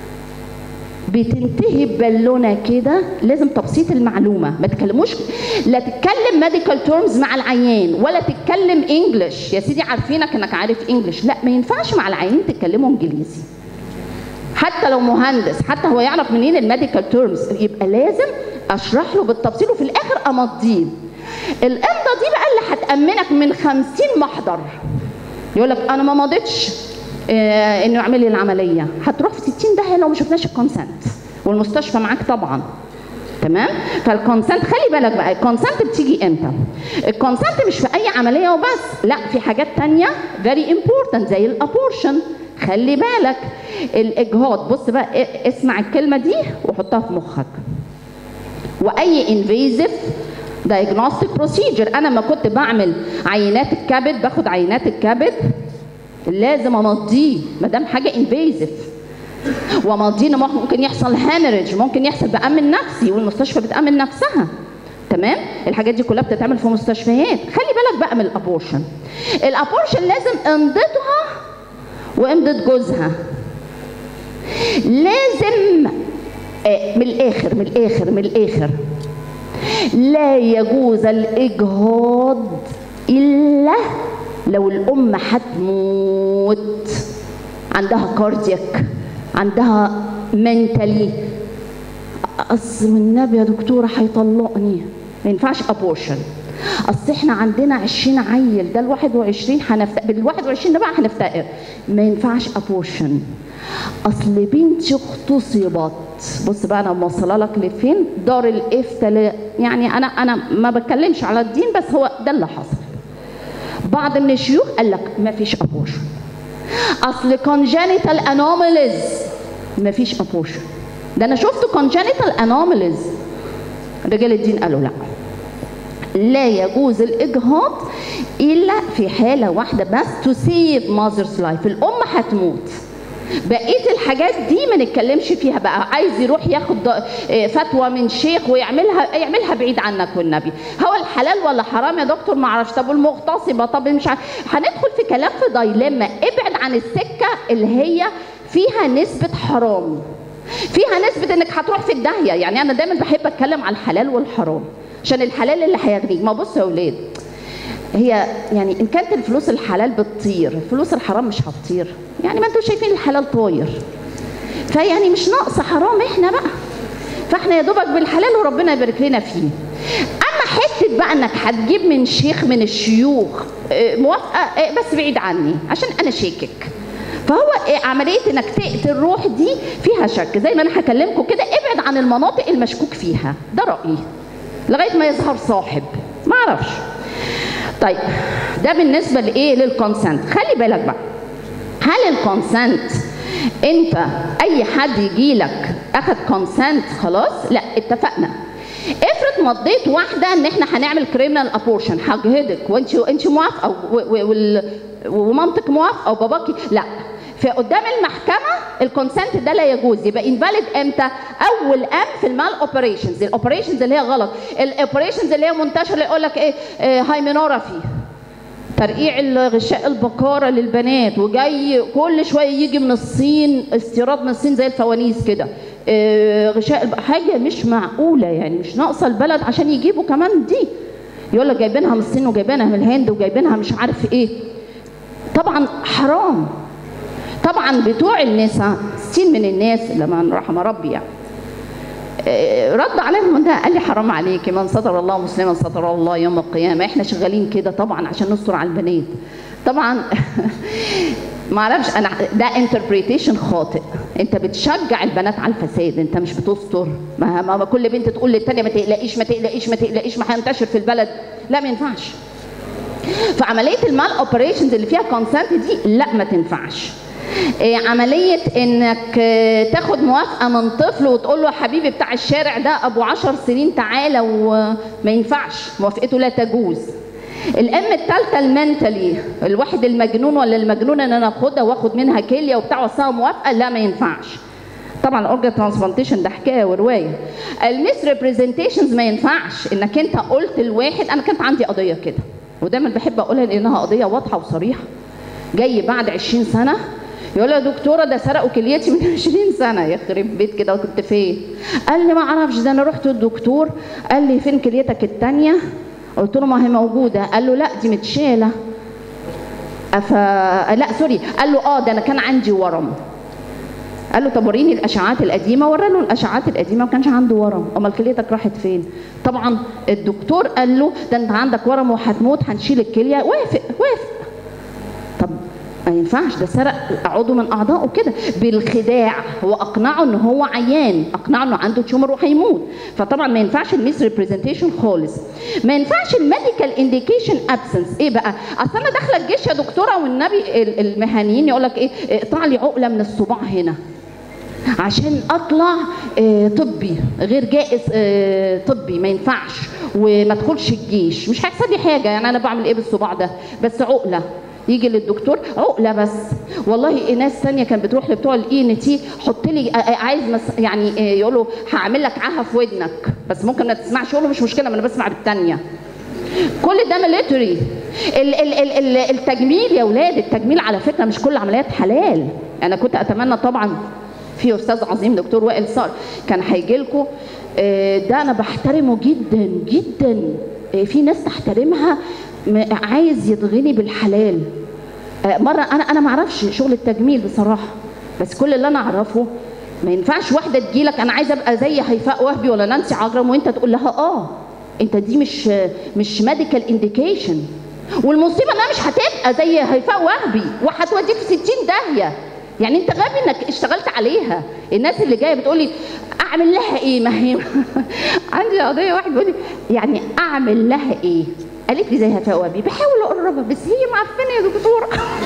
بتنتهي ببالونه كده لازم تبسيط المعلومه ما تكلموش لا تتكلم ميديكال تيرمز مع العيان ولا تتكلم انجلش يا سيدي عارفينك انك عارف انجلش لا ما ينفعش مع العيان تتكلموا انجليزي حتى لو مهندس حتى هو يعرف منين الميديكال تيرمز يبقى لازم اشرح له بالتفصيل وفي الاخر امضيه الامضه دي بقى اللي هتامنك من 50 محضر يقول لك انا ما مضيتش آه انه يعمل لي العمليه هتروح في 60 داهيه لو ما شفناش الكونسنت والمستشفى معاك طبعا تمام فالكونسنت خلي بالك بقى الكونسنت بتيجي امتى الكونسنت مش في اي عمليه وبس لا في حاجات تانية فيري امبورتنت زي الابورشن خلي بالك الاجهاض بص بقى إيه- اسمع الكلمه دي وحطها في مخك واي انفيزيف دايجنوستيك بروسيجر انا لما كنت بعمل عينات الكبد باخد عينات الكبد لازم امضيه ما دام حاجه انفيزيف وماضينا ممكن يحصل هامرج ممكن يحصل بامن نفسي والمستشفى بتامن نفسها تمام الحاجات دي كلها بتتعمل في مستشفيات خلي بالك بقى من الابورشن الابورشن لازم امضتها وامضه جوزها لازم آه، من الاخر من الاخر من الاخر لا يجوز الاجهاض الا لو الام هتموت عندها كاردياك عندها منتلي اصل النبي يا دكتوره هيطلقني ما ينفعش ابورشن اصل احنا عندنا 20 عيل ده ال 21 هنفتقر بال 21 ده بقى هنفتقر ما ينفعش ابورشن اصل بنتي اغتصبت بص بقى انا موصله لك لفين دار الافتاء يعني انا انا ما بتكلمش على الدين بس هو ده اللي حصل بعض من الشيوخ قال لك ما فيش ابورشن اصل congenital anomalies ما فيش ابورشن ده انا شفت congenital anomalies رجال الدين قالوا لا لا يجوز الاجهاض الا في حاله واحده بس to save mother's life الام هتموت بقيه الحاجات دي ما نتكلمش فيها بقى عايز يروح ياخد آه، فتوى من شيخ ويعملها يعملها بعيد عنك والنبي هو الحلال ولا حرام يا دكتور ما اعرفش طب والمغتصبه طب مش عارف هندخل في كلام في دايلما ابعد عن السكه اللي هي فيها نسبه حرام فيها نسبه انك هتروح في الداهيه يعني انا دايما بحب اتكلم على الحلال والحرام عشان الحلال اللي هيغنيك ما بصوا يا اولاد هي يعني ان كانت الفلوس الحلال بتطير الفلوس الحرام مش هتطير يعني ما انتوا شايفين الحلال طاير فيعني مش ناقص حرام احنا بقى فاحنا يا دوبك بالحلال وربنا يبارك لنا فيه اما حته بقى انك هتجيب من شيخ من الشيوخ اه، موافقه اه، بس بعيد عني عشان انا شاكك فهو اه، عمليه انك تقتل الروح دي فيها شك زي ما انا هكلمكم كده ابعد عن المناطق المشكوك فيها ده رايي لغايه ما يظهر صاحب ما اعرفش طيب ده بالنسبه لايه للكونسنت خلي بالك بقى هل الكونسنت انت اي حد يجي لك اخد كونسنت خلاص لا اتفقنا افرض مضيت واحده ان احنا هنعمل كريمنال ابورشن هجهدك وانت انت موافقه و- و- وال- ومامتك موافقه وباباكي لا فقدام المحكمه الكونسنت ده لا يجوز يبقى انفاليد امتى اول ام في المال اوبريشنز الاوبريشنز اللي هي غلط الاوبريشنز اللي هي منتشره يقول لك ايه آه هايمنورافي ترقيع غشاء البقاره للبنات وجاي كل شويه يجي من الصين استيراد من الصين زي الفوانيس كده آه، غشاء الب... حاجه مش معقوله يعني مش ناقصه البلد عشان يجيبوا كمان دي يقول لك جايبينها من الصين وجايبينها من الهند وجايبينها مش عارف ايه طبعا حرام طبعا بتوع النساء ستين من الناس لما رحم ربي يعني آه، رد عليهم ده قال لي حرام عليكي من ستر الله مسلما ستر الله يوم القيامه احنا شغالين كده طبعا عشان نستر على البنات طبعا ما اعرفش انا ده انتربريتيشن خاطئ انت بتشجع البنات على الفساد انت مش بتستر ما, ما ما كل بنت تقول للتانيه ما تقلقيش ما تقلقيش ما تقلقيش ما هينتشر في البلد لا ما ينفعش فعمليه المال اوبريشنز اللي فيها كونسنت دي لا ما تنفعش إيه، عملية انك آه، تاخد موافقة من طفل وتقول له يا حبيبي بتاع الشارع ده ابو عشر سنين تعالى وما ينفعش موافقته لا تجوز الام الثالثه المنتلي الواحد المجنون ولا المجنونه ان انا اخدها واخد منها كليه وبتاع وصاها موافقه لا ما ينفعش طبعا الاورجن ترانسبلانتيشن ده حكايه وروايه الميس ريبريزنتيشنز ما ينفعش انك انت قلت الواحد انا كانت عندي قضيه كده ودايما بحب اقولها لانها قضيه واضحه وصريحه جاي بعد 20 سنه يقول لي يا دكتوره ده سرقوا كليتي من 20 سنه يخرب بيت كده كنت فين؟ قال لي ما اعرفش ده انا رحت الدكتور قال لي فين كليتك الثانيه؟ قلت له ما هي موجوده قال له لا دي متشاله أف... لا سوري قال له اه ده انا كان عندي ورم قال له طب وريني الاشعاعات القديمه ورى له الاشعاعات القديمه ما كانش عنده ورم امال كليتك راحت فين طبعا الدكتور قال له ده انت عندك ورم وهتموت هنشيل الكليه وافق وافق طب ما ينفعش ده سرق عضو من اعضائه كده بالخداع هو اقنعه ان هو عيان اقنعه انه عنده تيومر وهيموت فطبعا ما ينفعش الميس ريبريزنتيشن خالص ما ينفعش الميديكال انديكيشن ابسنس ايه بقى اصل انا داخله الجيش يا دكتوره والنبي ال- المهنيين يقول لك ايه اقطع لي عقله من الصباع هنا عشان اطلع آه، طبي غير جائز آه، طبي ما ينفعش وما ادخلش الجيش مش هيحصل لي حاجه يعني انا بعمل ايه بالصباع ده بس عقله يجي للدكتور عقله بس والله ناس ثانيه كانت بتروح لبتوع الاي ان تي حط لي آه، آه، عايز مس يعني آه، يقول له هعمل لك عاهه في ودنك بس ممكن ما تسمعش يقول له مش مشكله ما انا بسمع بالثانيه كل ده ميليتري ال- ال- ال- ال- التجميل يا ولاد التجميل على فكره مش كل عمليات حلال انا كنت اتمنى طبعا في استاذ عظيم دكتور وائل صقر كان هيجي لكم ده انا بحترمه جدا جدا آه، في ناس تحترمها م- عايز يتغني بالحلال آه، مره انا انا ما اعرفش شغل التجميل بصراحه بس كل اللي انا اعرفه ما ينفعش واحده تجيلك انا عايزه ابقى زي هيفاء وهبي ولا نانسي عجرم وانت تقول لها اه انت دي مش مش ميديكال انديكيشن والمصيبه انها مش هتبقى زي هيفاء وهبي وهتوديك في 60 داهيه يعني انت غبي انك اشتغلت عليها الناس اللي جايه بتقول لي اعمل لها ايه ما هي عندي قضيه واحد بيقول لي يعني اعمل لها ايه قالت لي زي هيفاء وهبي بحاول اقربها بس هي معفنه يا دكتوره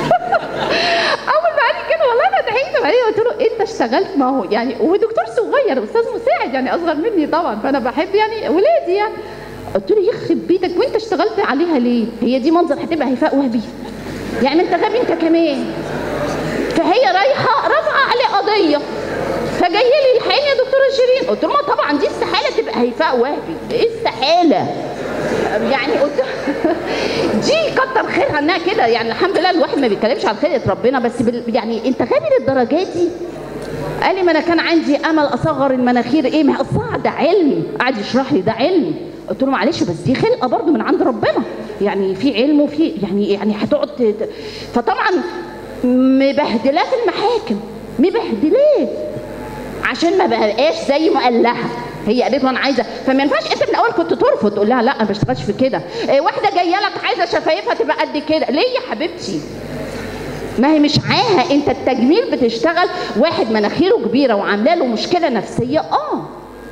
اول ما قال لي كده والله انا ضحكت بعدين قلت له انت اشتغلت ما هو يعني هو دكتور صغير استاذ مساعد يعني اصغر مني طبعا فانا بحب يعني ولادي يعني قلت له يخرب بيتك وانت اشتغلت عليها ليه؟ هي دي منظر هتبقى هيفاء وهبي يعني انت غبي انت كمان فهي رايحه رافعه عليه قضيه فجاي لي الحقيني يا دكتوره شيرين قلت له ما طبعا دي استحاله تبقى هيفاء وهبي ايه استحاله يعني قلت دي كتر خيرها انها كده يعني الحمد لله الواحد ما بيتكلمش عن خلقه ربنا بس بال... يعني انت غبي للدرجات دي قال لي ما انا كان عندي امل اصغر المناخير ايه ما اصلا ده علم قعد يشرح لي ده علم قلت له معلش بس دي خلقه برضو من عند ربنا يعني في علم وفي يعني يعني هتقعد ت- فطبعا مبهدلاه في المحاكم مبهدلاه عشان ما بقاش زي ما قال لها هي قالت له انا عايزه فما ينفعش انت من الاول كنت ترفض تقول لها لا انا ما بشتغلش في كده إيه واحده جايه لك عايزه شفايفها تبقى قد كده ليه يا حبيبتي ما هي مش عاهه انت التجميل بتشتغل واحد مناخيره كبيره وعامله له مشكله نفسيه اه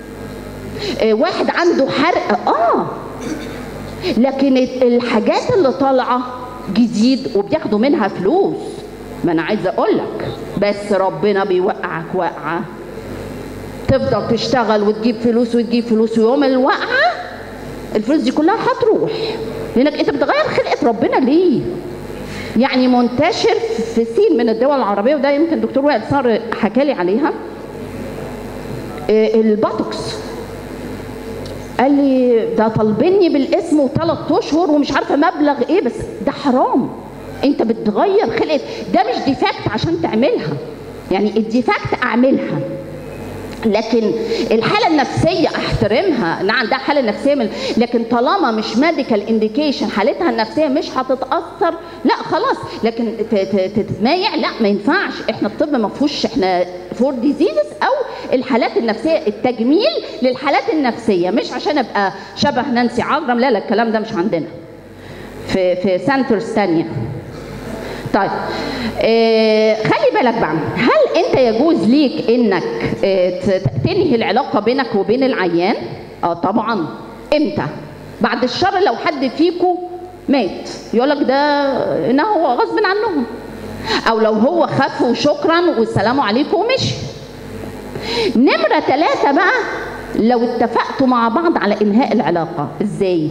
إيه واحد عنده حرق اه لكن الحاجات اللي طالعه جديد وبياخدوا منها فلوس ما انا عايزه اقول لك بس ربنا بيوقعك وقعه تفضل تشتغل وتجيب فلوس وتجيب فلوس ويوم الوقعه الفلوس دي كلها هتروح لانك انت بتغير خلقه ربنا ليه؟ يعني منتشر في سين من الدول العربيه وده يمكن دكتور وائل صار حكى لي عليها آه، البوتوكس قال لي ده طالبني بالاسم وثلاث اشهر ومش عارفه مبلغ ايه بس ده حرام انت بتغير خلقه ده مش ديفاكت عشان تعملها يعني الديفاكت اعملها لكن الحاله النفسيه احترمها ان عندها حاله نفسيه من لكن طالما مش ميديكال انديكيشن حالتها النفسيه مش هتتاثر لا خلاص لكن ت- ت- تتمايع لا ما ينفعش احنا الطب ما فيهوش احنا فور ديزيزز او الحالات النفسيه التجميل للحالات النفسيه مش عشان ابقى شبه نانسي عجرم لا لا الكلام ده مش عندنا في في سنترز ثانيه طيب آه خلي بالك بقى هل انت يجوز ليك انك آه ت- تنهي العلاقه بينك وبين العيان اه طبعا امتى بعد الشر لو حد فيكم مات يقول لك ده انه هو غصب عنهم او لو هو خف وشكرا والسلام عليكم ومشي نمره ثلاثة بقى لو اتفقتوا مع بعض على انهاء العلاقه ازاي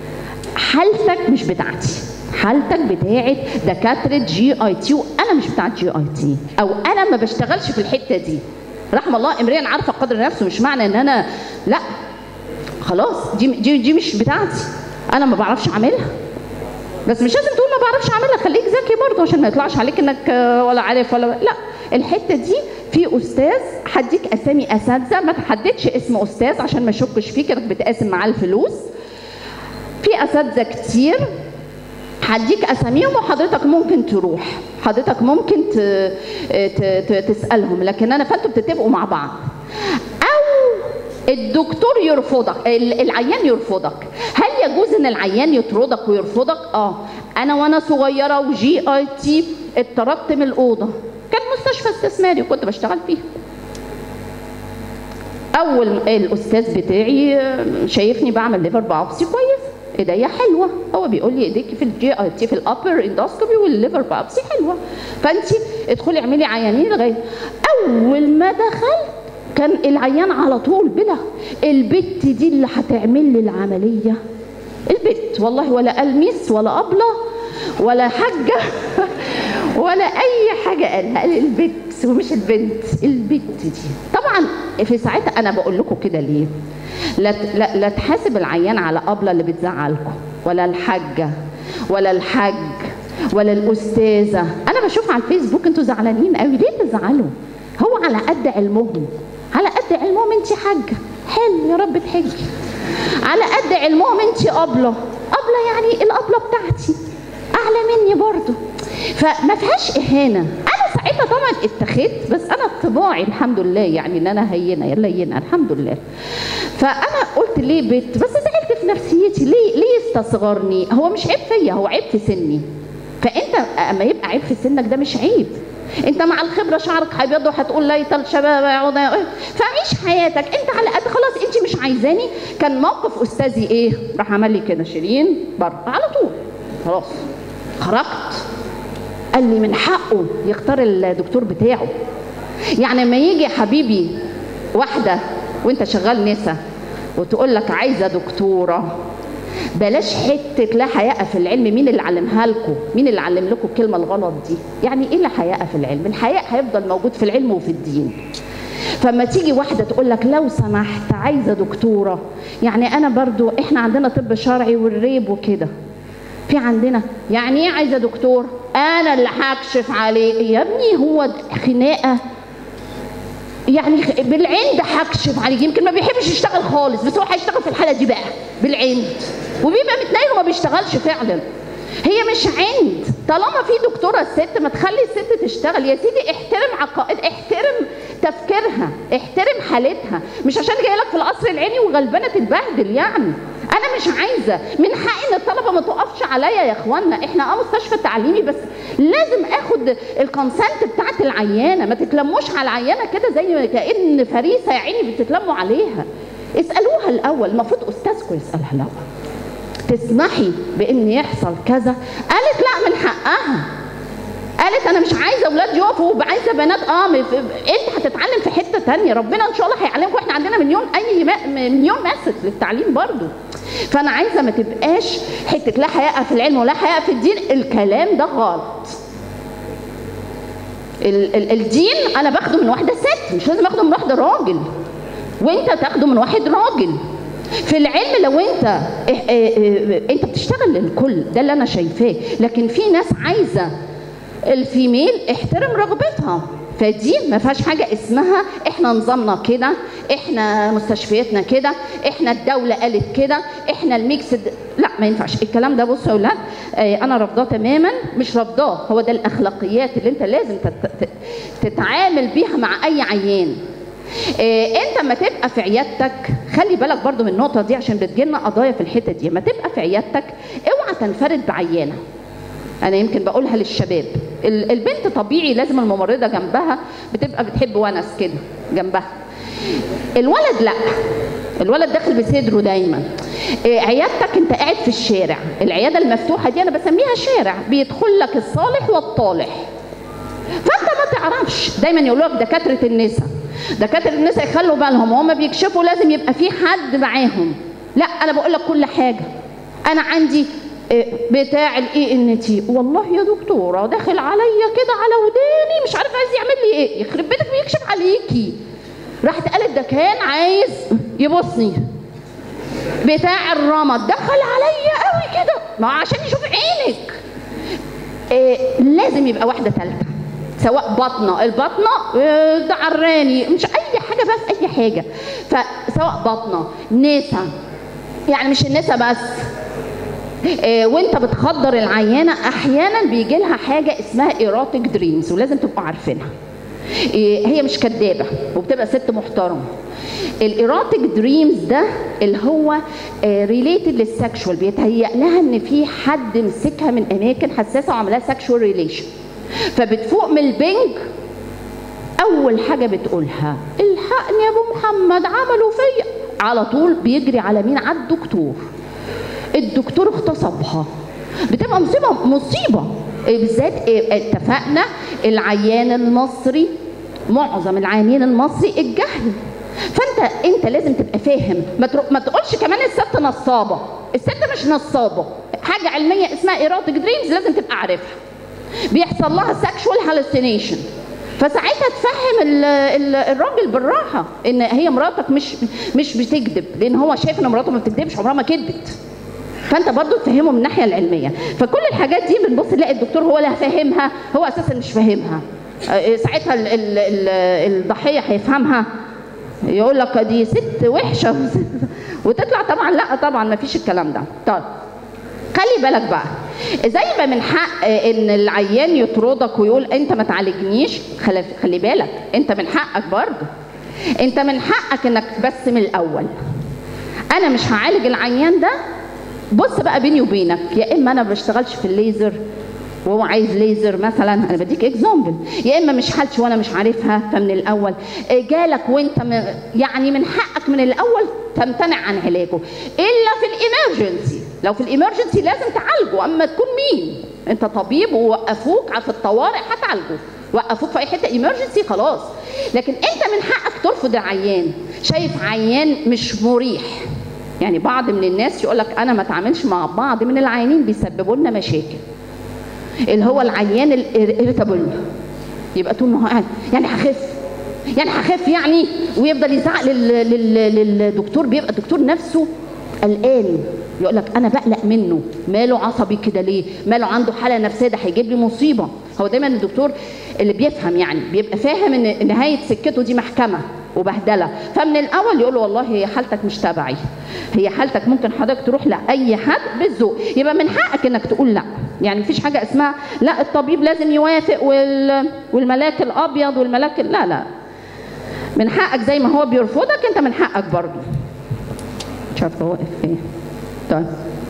حالتك مش بتاعتي حالتك بتاعت دكاتره جي اي تي وانا مش بتاعت جي اي تي او انا ما بشتغلش في الحته دي رحم الله امرئ عارفه قدر نفسه مش معنى ان انا لا خلاص دي دي, دي مش بتاعتي انا ما بعرفش اعملها بس مش لازم تقول ما بعرفش اعملها خليك ذكي برضه عشان ما يطلعش عليك انك آه، ولا عارف ولا لا الحته دي في استاذ هديك اسامي اساتذه ما تحددش اسم استاذ عشان ما يشكش فيك انك بتقاسم معاه الفلوس في اساتذه كتير هديك اساميهم وحضرتك ممكن تروح حضرتك ممكن ت... ت... ت... تسالهم لكن انا فانتوا بتتفقوا مع بعض او الدكتور يرفضك ال- العيان يرفضك هل يجوز ان العيان يطردك ويرفضك اه انا وانا صغيره وجي اي تي اتطردت من الاوضه كان مستشفى استثماري وكنت بشتغل فيه اول الاستاذ بتاعي شايفني بعمل ليفر باوبسي كويس ايديا حلوه هو بيقول لي ايديكي في الجي اي تي في الابر اندوسكوبي والليفر باوبسي حلوه فانت ادخلي اعملي عيانين لغايه اول ما دخلت كان العيان على طول بلا البت دي اللي هتعمل لي العمليه البت والله ولا قال ميس ولا ابله ولا حاجه ولا اي حاجه قالها قال البت ومش البنت البت دي طبعا في ساعتها انا بقول لكم كده ليه لا ت- لا, لا تحاسب العيان على ابله اللي بتزعلكم ولا الحاجه ولا الحاج ولا الاستاذه انا بشوف على الفيسبوك انتوا زعلانين قوي ليه تزعلوا هو على قد علمهم على قد علمهم انت حاجه حلو يا رب تحجي على قد علمهم انت ابله ابله يعني الابله بتاعتي اعلى مني برضو فما فيهاش اهانه انا ساعتها طبعا اتخذت بس انا طباعي الحمد لله يعني ان انا هينه يلا هينه الحمد لله فانا قلت ليه بنت بس زعلت في نفسيتي ليه ليه استصغرني هو مش عيب فيا هو عيب في سني فانت اما يبقى عيب في سنك ده مش عيب انت مع الخبره شعرك هيبيض وهتقول ليت الشباب يعود فعيش حياتك انت على قد خلاص انت مش عايزاني كان موقف استاذي ايه راح عمل لي كده شيرين بره على طول خلاص خرجت قال لي من حقه يختار الدكتور بتاعه يعني لما يجي يا حبيبي واحده وانت شغال نسا وتقول لك عايزه دكتوره بلاش حته لا حياء في العلم مين اللي علمها لكم مين اللي علم لكم الكلمه الغلط دي يعني ايه لا حياء في العلم الحياء هيفضل موجود في العلم وفي الدين فما تيجي واحده تقول لك لو سمحت عايزه دكتوره يعني انا برضو احنا عندنا طب شرعي والريب وكده في عندنا يعني ايه عايزه دكتور انا اللي هكشف عليه يا ابني هو خناقه يعني خ- بالعند هكشف عليه يمكن ما بيحبش يشتغل خالص بس هو هيشتغل في الحاله دي بقى بالعند وبيبقى متنيل وما بيشتغلش فعلا هي مش عند طالما في دكتوره ست ما تخلي الست تشتغل يا سيدي احترم عقائد احترم تفكيرها احترم حالتها مش عشان جايه لك في القصر العيني وغلبانه تتبهدل يعني انا مش عايزه من حقي ان الطلبه ما تقفش عليا يا اخوانا احنا اه مستشفى تعليمي بس لازم اخد الكونسنت بتاعت العيانه ما تتلموش على العيانه كده زي كان فريسه يا عيني بتتلموا عليها اسالوها الاول المفروض استاذكم يسالها الاول تسمحي بان يحصل كذا قالت لا من حقها قالت انا مش عايزه اولاد يقفوا وعايزه بنات اه م- ف- انت هتتعلم في حته تانية ربنا ان شاء الله هيعلمكم احنا عندنا مليون اي ما- مليون مسج للتعليم برضو فانا عايزه ما تبقاش حته لا حياء في العلم ولا حياء في الدين الكلام ده غلط ال- ال- الدين انا باخده من واحده ست مش لازم اخده من واحده راجل وانت تاخده من واحد راجل في العلم لو انت اه- اه- اه- انت بتشتغل للكل ده اللي انا شايفاه لكن في ناس عايزه الفيميل احترم رغبتها فدي ما فيهاش حاجه اسمها احنا نظامنا كده احنا مستشفياتنا كده احنا الدوله قالت كده احنا الميكس د... لا ما ينفعش الكلام ده بصوا يا اولاد آه، انا رافضاه تماما مش رافضاه هو ده الاخلاقيات اللي انت لازم تت... ت- تتعامل بيها مع اي عيان آه، انت ما تبقى في عيادتك خلي بالك برضو من النقطه دي عشان بتجيلنا قضايا في الحته دي ما تبقى في عيادتك اوعى تنفرد بعيانه انا يمكن بقولها للشباب ال- البنت طبيعي لازم الممرضه جنبها بتبقى بتحب ونس كده جنبها الولد لا الولد داخل بصدره دايما إيه، عيادتك انت قاعد في الشارع العياده المفتوحه دي انا بسميها شارع بيدخل لك الصالح والطالح فانت ما تعرفش دايما يقولوا لك دكاتره النساء دكاتره النساء يخلوا بالهم وهم بيكشفوا لازم يبقى في حد معاهم لا انا بقول لك كل حاجه انا عندي إيه، بتاع الاي ان تي والله يا دكتوره داخل عليا كده على وداني مش عارف عايز يعمل لي ايه يخرب بيتك بيكشف عليكي راحت قالت ده كان عايز يبصني بتاع الرمد دخل عليا قوي كده ما هو عشان يشوف عينك إيه لازم يبقى واحده ثالثه سواء بطنه البطنه إيه، ده عراني مش اي حاجه بقى في اي حاجه فسواء بطنه نسا يعني مش النسا بس آه، وانت بتخدر العيانه احيانا بيجي لها حاجه اسمها ايروتيك دريمز ولازم تبقوا عارفينها آه، هي مش كدابه وبتبقى ست محترمه الايروتيك دريمز ده اللي هو ريليتد للسكشوال بيتهيأ لها ان في حد مسكها من اماكن حساسه وعملها سكشوال ريليشن فبتفوق من البنج اول حاجه بتقولها الحقني يا ابو محمد عملوا فيا على طول بيجري على مين على الدكتور الدكتور اغتصبها بتبقى مصيبه مصيبه إيه بالذات إيه اتفقنا العيان المصري معظم العيانين المصري الجهل فانت انت لازم تبقى فاهم ما, ترو... ما تقولش كمان الست نصابه الست مش نصابه حاجه علميه اسمها ايروتيك دريمز لازم تبقى عارفها بيحصل لها سكشوال هالوسينيشن فساعتها تفهم ال- ال- الراجل بالراحه ان هي مراتك مش مش بتكذب لان هو شايف ان مراته ما بتكذبش عمرها ما كذبت فانت برضو تفهمه من الناحيه العلميه فكل الحاجات دي بنبص نلاقي الدكتور هو اللي فاهمها هو اساسا مش فاهمها آه، ساعتها ال ال ال الضحيه هيفهمها يقول لك دي ست وحشه وتطلع طبعا لا طبعا ما فيش الكلام ده طيب خلي بالك بقى زي ما من حق ان العيان يطردك ويقول انت ما تعالجنيش خلي, خلي بالك انت من حقك برضه انت من حقك انك بس من الاول انا مش هعالج العيان ده بص بقى بيني وبينك يا اما انا ما بشتغلش في الليزر وهو عايز ليزر مثلا انا بديك اكزامبل يا اما مش حالتي وانا مش عارفها فمن الاول إيه جالك وانت م... يعني من حقك من الاول تمتنع عن علاجه الا في الامرجنسي لو في الامرجنسي لازم تعالجه اما تكون مين انت طبيب ووقفوك في الطوارئ هتعالجه وقفوك في اي حته ايمرجنسي خلاص لكن انت من حقك ترفض العيان شايف عيان مش مريح يعني بعض من الناس يقول لك انا ما اتعاملش مع بعض من العيانين بيسببوا لنا مشاكل اللي هو العيان الاريتابل يبقى طول ما هو قاعد يعني هخف يعني هخف يعني ويفضل يزعق لل- لل- للدكتور بيبقى الدكتور نفسه قلقان يقول لك انا بقلق منه ماله عصبي كده ليه ماله عنده حاله نفسيه ده هيجيب لي مصيبه هو دايما الدكتور اللي بيفهم يعني بيبقى فاهم ان نهايه سكته دي محكمه وبهدله فمن الاول يقول له والله هي حالتك مش تبعي هي حالتك ممكن حضرتك تروح لاي حد بالذوق يبقى من حقك انك تقول لا يعني مفيش حاجه اسمها لا الطبيب لازم يوافق وال... والملاك الابيض والملاك لا لا من حقك زي ما هو بيرفضك انت من حقك برضه مش عارفه هو واقف ايه طيب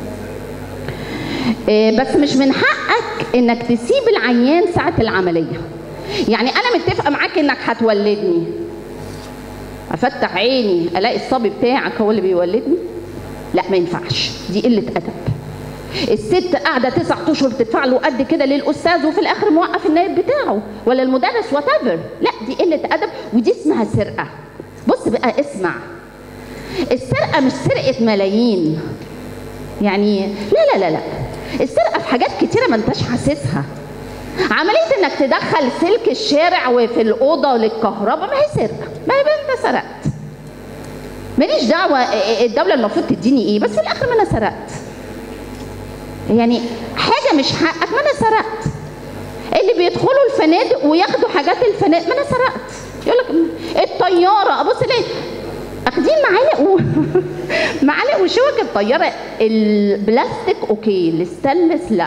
إيه بس مش من حقك انك تسيب العيان ساعه العمليه يعني انا متفقه معاك انك هتولدني افتح عيني الاقي الصبي بتاعك هو اللي بيولدني لا ما ينفعش دي قله ادب الست قاعده تسع اشهر تدفع له قد كده للاستاذ وفي الاخر موقف النائب بتاعه ولا المدرس وات لا دي قله ادب ودي اسمها سرقه بص بقى اسمع السرقه مش سرقه ملايين يعني لا لا لا لا السرقه في حاجات كتيره ما انتش حاسسها عمليه انك تدخل سلك الشارع وفي الاوضه للكهرباء ما هي سرقه ما هي انت سرقت ماليش دعوه الدوله المفروض تديني ايه بس في الاخر ما انا سرقت يعني حاجه مش حقك ما انا سرقت اللي بيدخلوا الفنادق وياخدوا حاجات الفنادق ما انا سرقت يقول لك الطياره ابص ليه اخدين معالق و... معالق وشوك الطياره البلاستيك اوكي الستانلس لا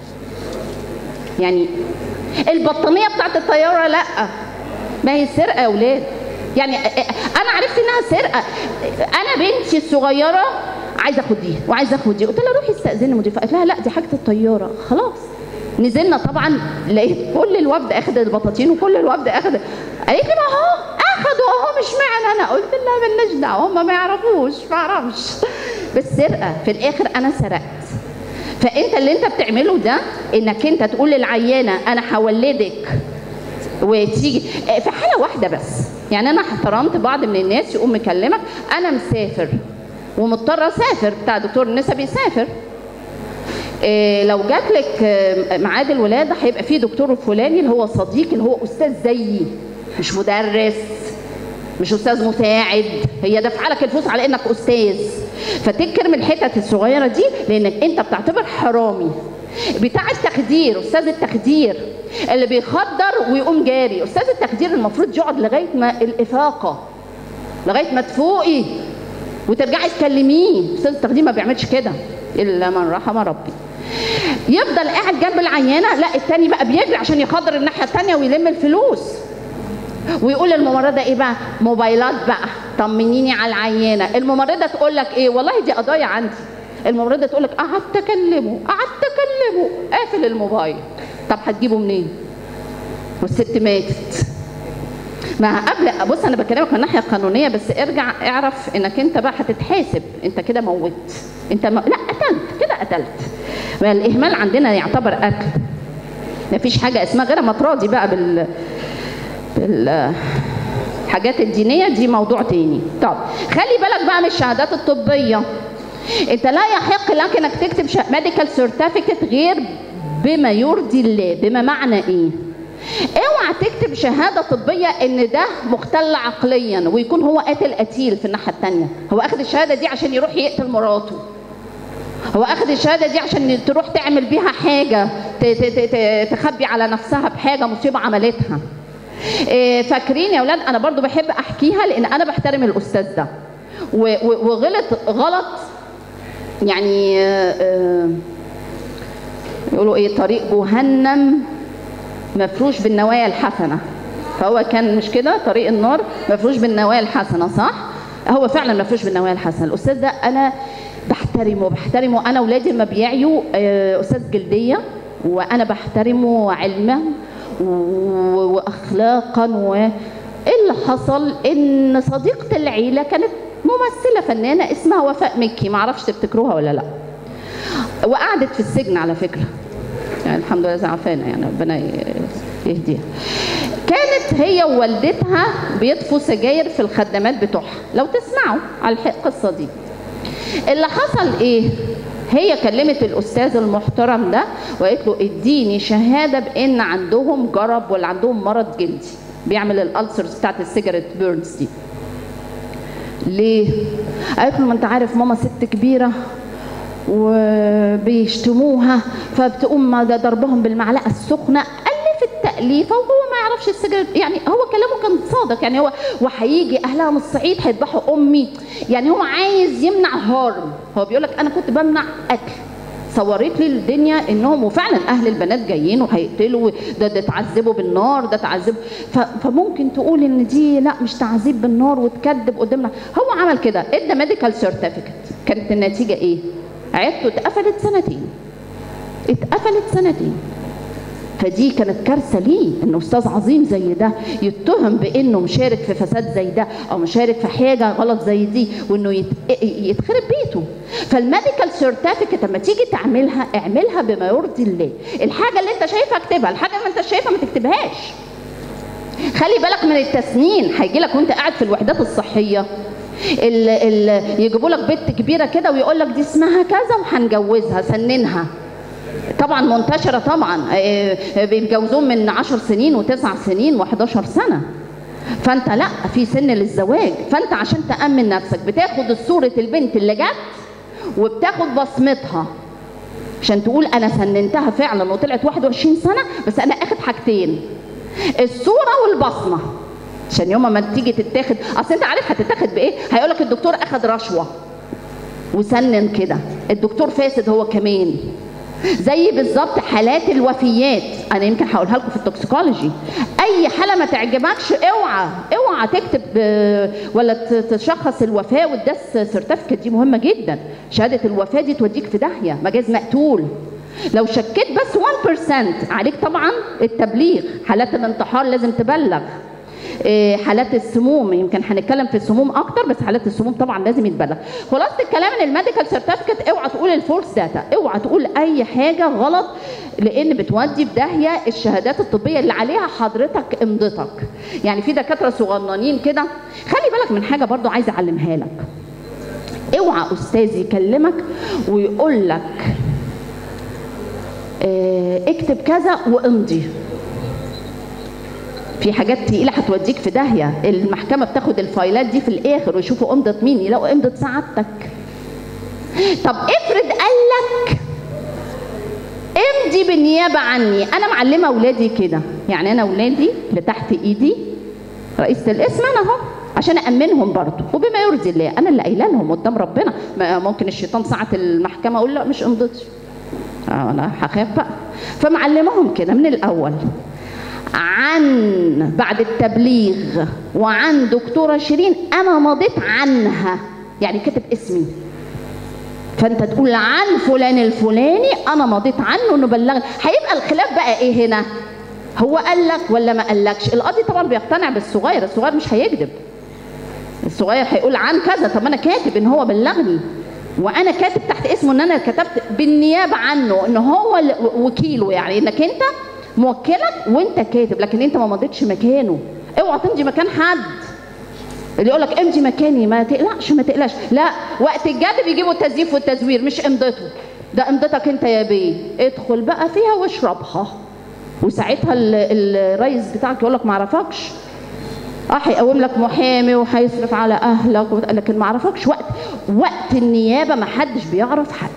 يعني البطانيه بتاعت الطياره لا ما هي سرقه يا اولاد يعني انا عرفت انها سرقه انا بنتي الصغيره عايزه اخد دي وعايزه اخد دي قلت لها روحي استاذني مضيفه قالت لها لا دي حاجه الطياره خلاص نزلنا طبعا لقيت كل الوفد اخد البطاطين وكل الوفد اخد قالت لي ما هو اخدوا اهو مش معنى انا قلت لها مالناش دعوه هم ما يعرفوش ما اعرفش بس سرقه في الاخر انا سرقت فانت اللي انت بتعمله ده انك انت تقول للعيانه انا هولدك وتيجي في حاله واحده بس يعني انا احترمت بعض من الناس يقوم مكلمك انا مسافر ومضطره اسافر بتاع دكتور النسا بيسافر إيه لو جات لك ميعاد الولاده هيبقى في دكتور الفلاني اللي هو صديق اللي هو استاذ زيي مش مدرس مش استاذ مساعد هي دافعه لك الفلوس على انك استاذ فتكرم الحتت الصغيره دي لانك انت بتعتبر حرامي بتاع التخدير استاذ التخدير اللي بيخدر ويقوم جاري استاذ التخدير المفروض يقعد لغايه ما الافاقه لغايه ما تفوقي وترجعي تكلميه استاذ التخدير ما بيعملش كده الا من رحم ربي يفضل قاعد جنب العيانه لا التاني بقى بيجري عشان يخاطر الناحيه التانيه ويلم الفلوس ويقول الممرضه ايه بقى موبايلات بقى طمنيني على العيانه الممرضه تقول لك ايه والله دي قضايا عندي الممرضه تقول لك قعدت اكلمه قعدت اكلمه قافل الموبايل طب هتجيبه منين والست ماتت ما قبل بص انا بكلمك من الناحيه القانونيه بس ارجع اعرف انك انت بقى هتتحاسب انت كده موت انت م... لا قتلت كده قتلت الاهمال عندنا يعتبر قتل مفيش حاجه اسمها غير ما تراضي بقى بال بالحاجات الدينيه دي موضوع تاني طب خلي بالك بقى من الشهادات الطبيه انت لا يحق لك انك تكتب ميديكال سيرتيفيكت غير بما يرضي الله بما معنى ايه اوعى تكتب شهاده طبيه ان ده مختل عقليا ويكون هو قاتل قتيل في الناحيه الثانيه هو اخذ الشهاده دي عشان يروح يقتل مراته هو اخذ الشهاده دي عشان تروح تعمل بيها حاجه تخبي على نفسها بحاجه مصيبه عملتها فاكرين يا اولاد انا برضو بحب احكيها لان انا بحترم الاستاذ ده وغلط غلط يعني يقولوا ايه طريق جهنم مفروش بالنوايا الحسنه فهو كان مش كده طريق النار مفروش بالنوايا الحسنه صح هو فعلا مفروش بالنوايا الحسنه الاستاذ ده انا بحترمه بحترمه انا اولادي لما بيعيوا استاذ جلديه وانا بحترمه علما واخلاقا و اللي حصل ان صديقه العيله كانت ممثله فنانه اسمها وفاء مكي معرفش تفتكروها ولا لا وقعدت في السجن على فكره يعني الحمد لله عافانا يعني ربنا يهديها كانت هي ووالدتها بيطفوا سجاير في الخدامات بتوعها لو تسمعوا على القصه دي اللي حصل ايه هي كلمت الاستاذ المحترم ده وقالت له اديني شهاده بان عندهم جرب ولا عندهم مرض جلدي بيعمل الالسرز بتاعت السيجاريت بيرنز دي ليه قالت له ما انت عارف ماما ست كبيره وبيشتموها فبتقوم ضربهم بالمعلقه السخنه الف التاليفه وهو ما يعرفش السجن يعني هو كلامه كان صادق يعني هو وهيجي اهلها من الصعيد هيذبحوا امي يعني هو عايز يمنع هارم هو بيقول لك انا كنت بمنع قتل صورت لي الدنيا انهم وفعلا اهل البنات جايين وهيقتلوا ده ده تعذبوا بالنار ده تعذبوا فممكن تقول ان دي لا مش تعذيب بالنار وتكذب قدامنا هو عمل كده ادى ميديكال سيرتيفيكت كانت النتيجه ايه؟ عيادته اتقفلت سنتين اتقفلت سنتين فدي كانت كارثه ليه ان استاذ عظيم زي ده يتهم بانه مشارك في فساد زي ده او مشارك في حاجه غلط زي دي وانه يت... يتخرب بيته فالميديكال سيرتيفيكت لما تيجي تعملها اعملها بما يرضي الله الحاجه اللي انت شايفها اكتبها الحاجه اللي انت شايفها ما تكتبهاش خلي بالك من التسنين هيجي لك وانت قاعد في الوحدات الصحيه ال ال يجيبوا لك بنت كبيره كده ويقول لك دي اسمها كذا وهنجوزها سننها طبعا منتشره طبعا بيتجوزون من 10 سنين و9 سنين و11 سنه فانت لا في سن للزواج فانت عشان تامن نفسك بتاخد صوره البنت اللي جت وبتاخد بصمتها عشان تقول انا سننتها فعلا وطلعت 21 سنه بس انا اخد حاجتين الصوره والبصمه عشان يوم ما تيجي تتاخد اصل انت عارف هتتاخد بايه هيقول لك الدكتور اخد رشوه وسنن كده الدكتور فاسد هو كمان زي بالظبط حالات الوفيات انا يمكن هقولها لكم في التوكسيكولوجي اي حاله ما تعجبكش اوعى اوعى تكتب ولا تشخص الوفاه والدس سيرتيفيكت دي مهمه جدا شهاده الوفاه دي توديك في داهيه مجاز مقتول لو شكيت بس 1% عليك طبعا التبليغ حالات الانتحار لازم تبلغ حالات السموم يمكن هنتكلم في السموم اكتر بس حالات السموم طبعا لازم يتبلغ خلاصه الكلام ان الميديكال سيرتيفيكت اوعى تقول الفولس داتا اوعى تقول اي حاجه غلط لان بتودي في داهيه الشهادات الطبيه اللي عليها حضرتك امضتك يعني في دكاتره صغننين كده خلي بالك من حاجه برضو عايزه اعلمها لك اوعى استاذ يكلمك ويقول لك اه اكتب كذا وامضي في حاجات تقيله هتوديك في داهيه المحكمه بتاخد الفايلات دي في الاخر ويشوفوا امضه مين يلاقوا امضه سعادتك طب افرض قال لك امضي بالنيابه عني انا معلمه اولادي كده يعني انا اولادي اللي تحت ايدي رئيسه القسم انا اهو عشان امنهم برضه وبما يرضي الله انا اللي قايله لهم قدام ربنا ما ممكن الشيطان ساعه المحكمه اقول لا مش امضتي آه، انا هخاف بقى فمعلمهم كده من الاول عن بعد التبليغ وعن دكتوره شيرين انا مضيت عنها يعني كتب اسمي فانت تقول عن فلان الفلاني انا مضيت عنه انه بلغني هيبقى الخلاف بقى ايه هنا هو قال لك ولا ما قالكش القاضي طبعا بيقتنع بالصغير الصغير مش هيكذب الصغير هيقول عن كذا طب انا كاتب ان هو بلغني وانا كاتب تحت اسمه ان انا كتبت بالنيابه عنه ان هو ال- وكيله يعني انك انت موكلك وانت كاتب لكن انت ما مضيتش مكانه اوعى تمضي مكان حد اللي يقول لك امضي مكاني ما تقلقش ما تقلقش لا وقت الجد بيجيبوا التزييف والتزوير مش امضته ده امضتك انت يا بيه ادخل بقى فيها واشربها وساعتها ال- الرئيس بتاعك يقول لك ما اعرفكش اه هيقوم لك محامي وهيصرف على اهلك وبت- لكن ما اعرفكش وقت وقت النيابه ما حدش بيعرف حد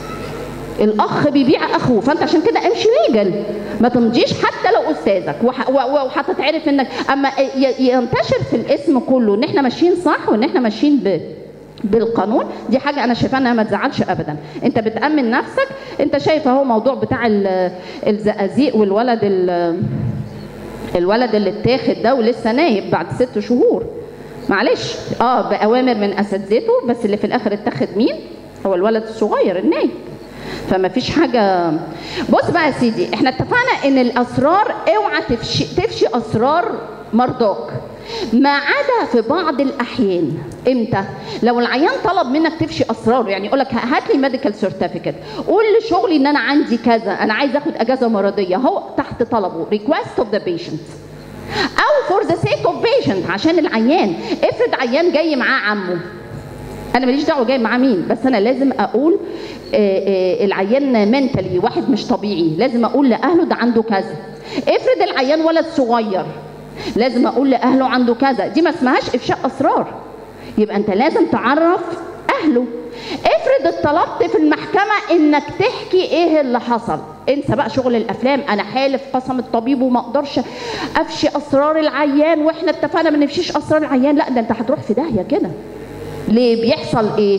الاخ بيبيع اخوه فانت عشان كده امشي ليجل ما تمضيش حتى لو استاذك وح- و- و- وهتتعرف انك اما ي- ينتشر في الاسم كله ان احنا ماشيين صح وان احنا ماشيين ب بالقانون دي حاجه انا شايفاها انها ما تزعلش ابدا انت بتامن نفسك انت شايف اهو موضوع بتاع ال- الزقازيق والولد ال- الولد اللي اتاخد ده ولسه نايب بعد ست شهور معلش اه باوامر من اساتذته بس اللي في الاخر اتاخد مين هو الولد الصغير النايب فما فيش حاجه بص بقى يا سيدي احنا اتفقنا ان الاسرار اوعى تفشي تفشي اسرار مرضاك ما عدا في بعض الاحيان امتى لو العيان طلب منك تفشي اسراره يعني يقول لك هات لي ميديكال سيرتيفيكت قول لشغلي ان انا عندي كذا انا عايز اخد اجازه مرضيه هو تحت طلبه ريكوست اوف ذا بيشنت او فور ذا سيك اوف بيشنت عشان العيان افرض عيان جاي معاه عمه انا ماليش دعوه جاي معاه مين بس انا لازم اقول آه، آه، العيان منتلي واحد مش طبيعي لازم اقول لاهله ده عنده كذا افرض العيان ولد صغير لازم اقول لاهله عنده كذا دي ما اسمهاش افشاء اسرار يبقى انت لازم تعرف اهله افرض اتطلبت في المحكمه انك تحكي ايه اللي حصل انسى بقى شغل الافلام انا حالف قسم الطبيب وما اقدرش افشي اسرار العيان واحنا اتفقنا ما نفشيش اسرار العيان لا ده انت هتروح في داهيه كده ليه بيحصل ايه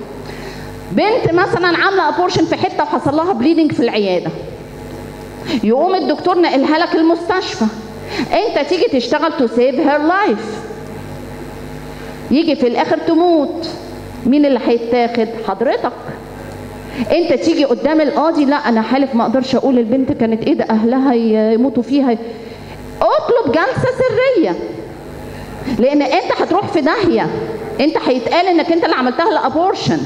بنت مثلا عامله ابورشن في حته وحصل لها بليدنج في العياده يقوم الدكتور نقلها لك المستشفى انت تيجي تشتغل تو سيف هير لايف يجي في الاخر تموت مين اللي هيتاخد حضرتك انت تيجي قدام القاضي لا انا حالف ما اقدرش اقول البنت كانت ايه ده اهلها يموتوا فيها اطلب جلسه سريه لان انت هتروح في داهيه انت هيتقال انك انت اللي عملتها الابورشن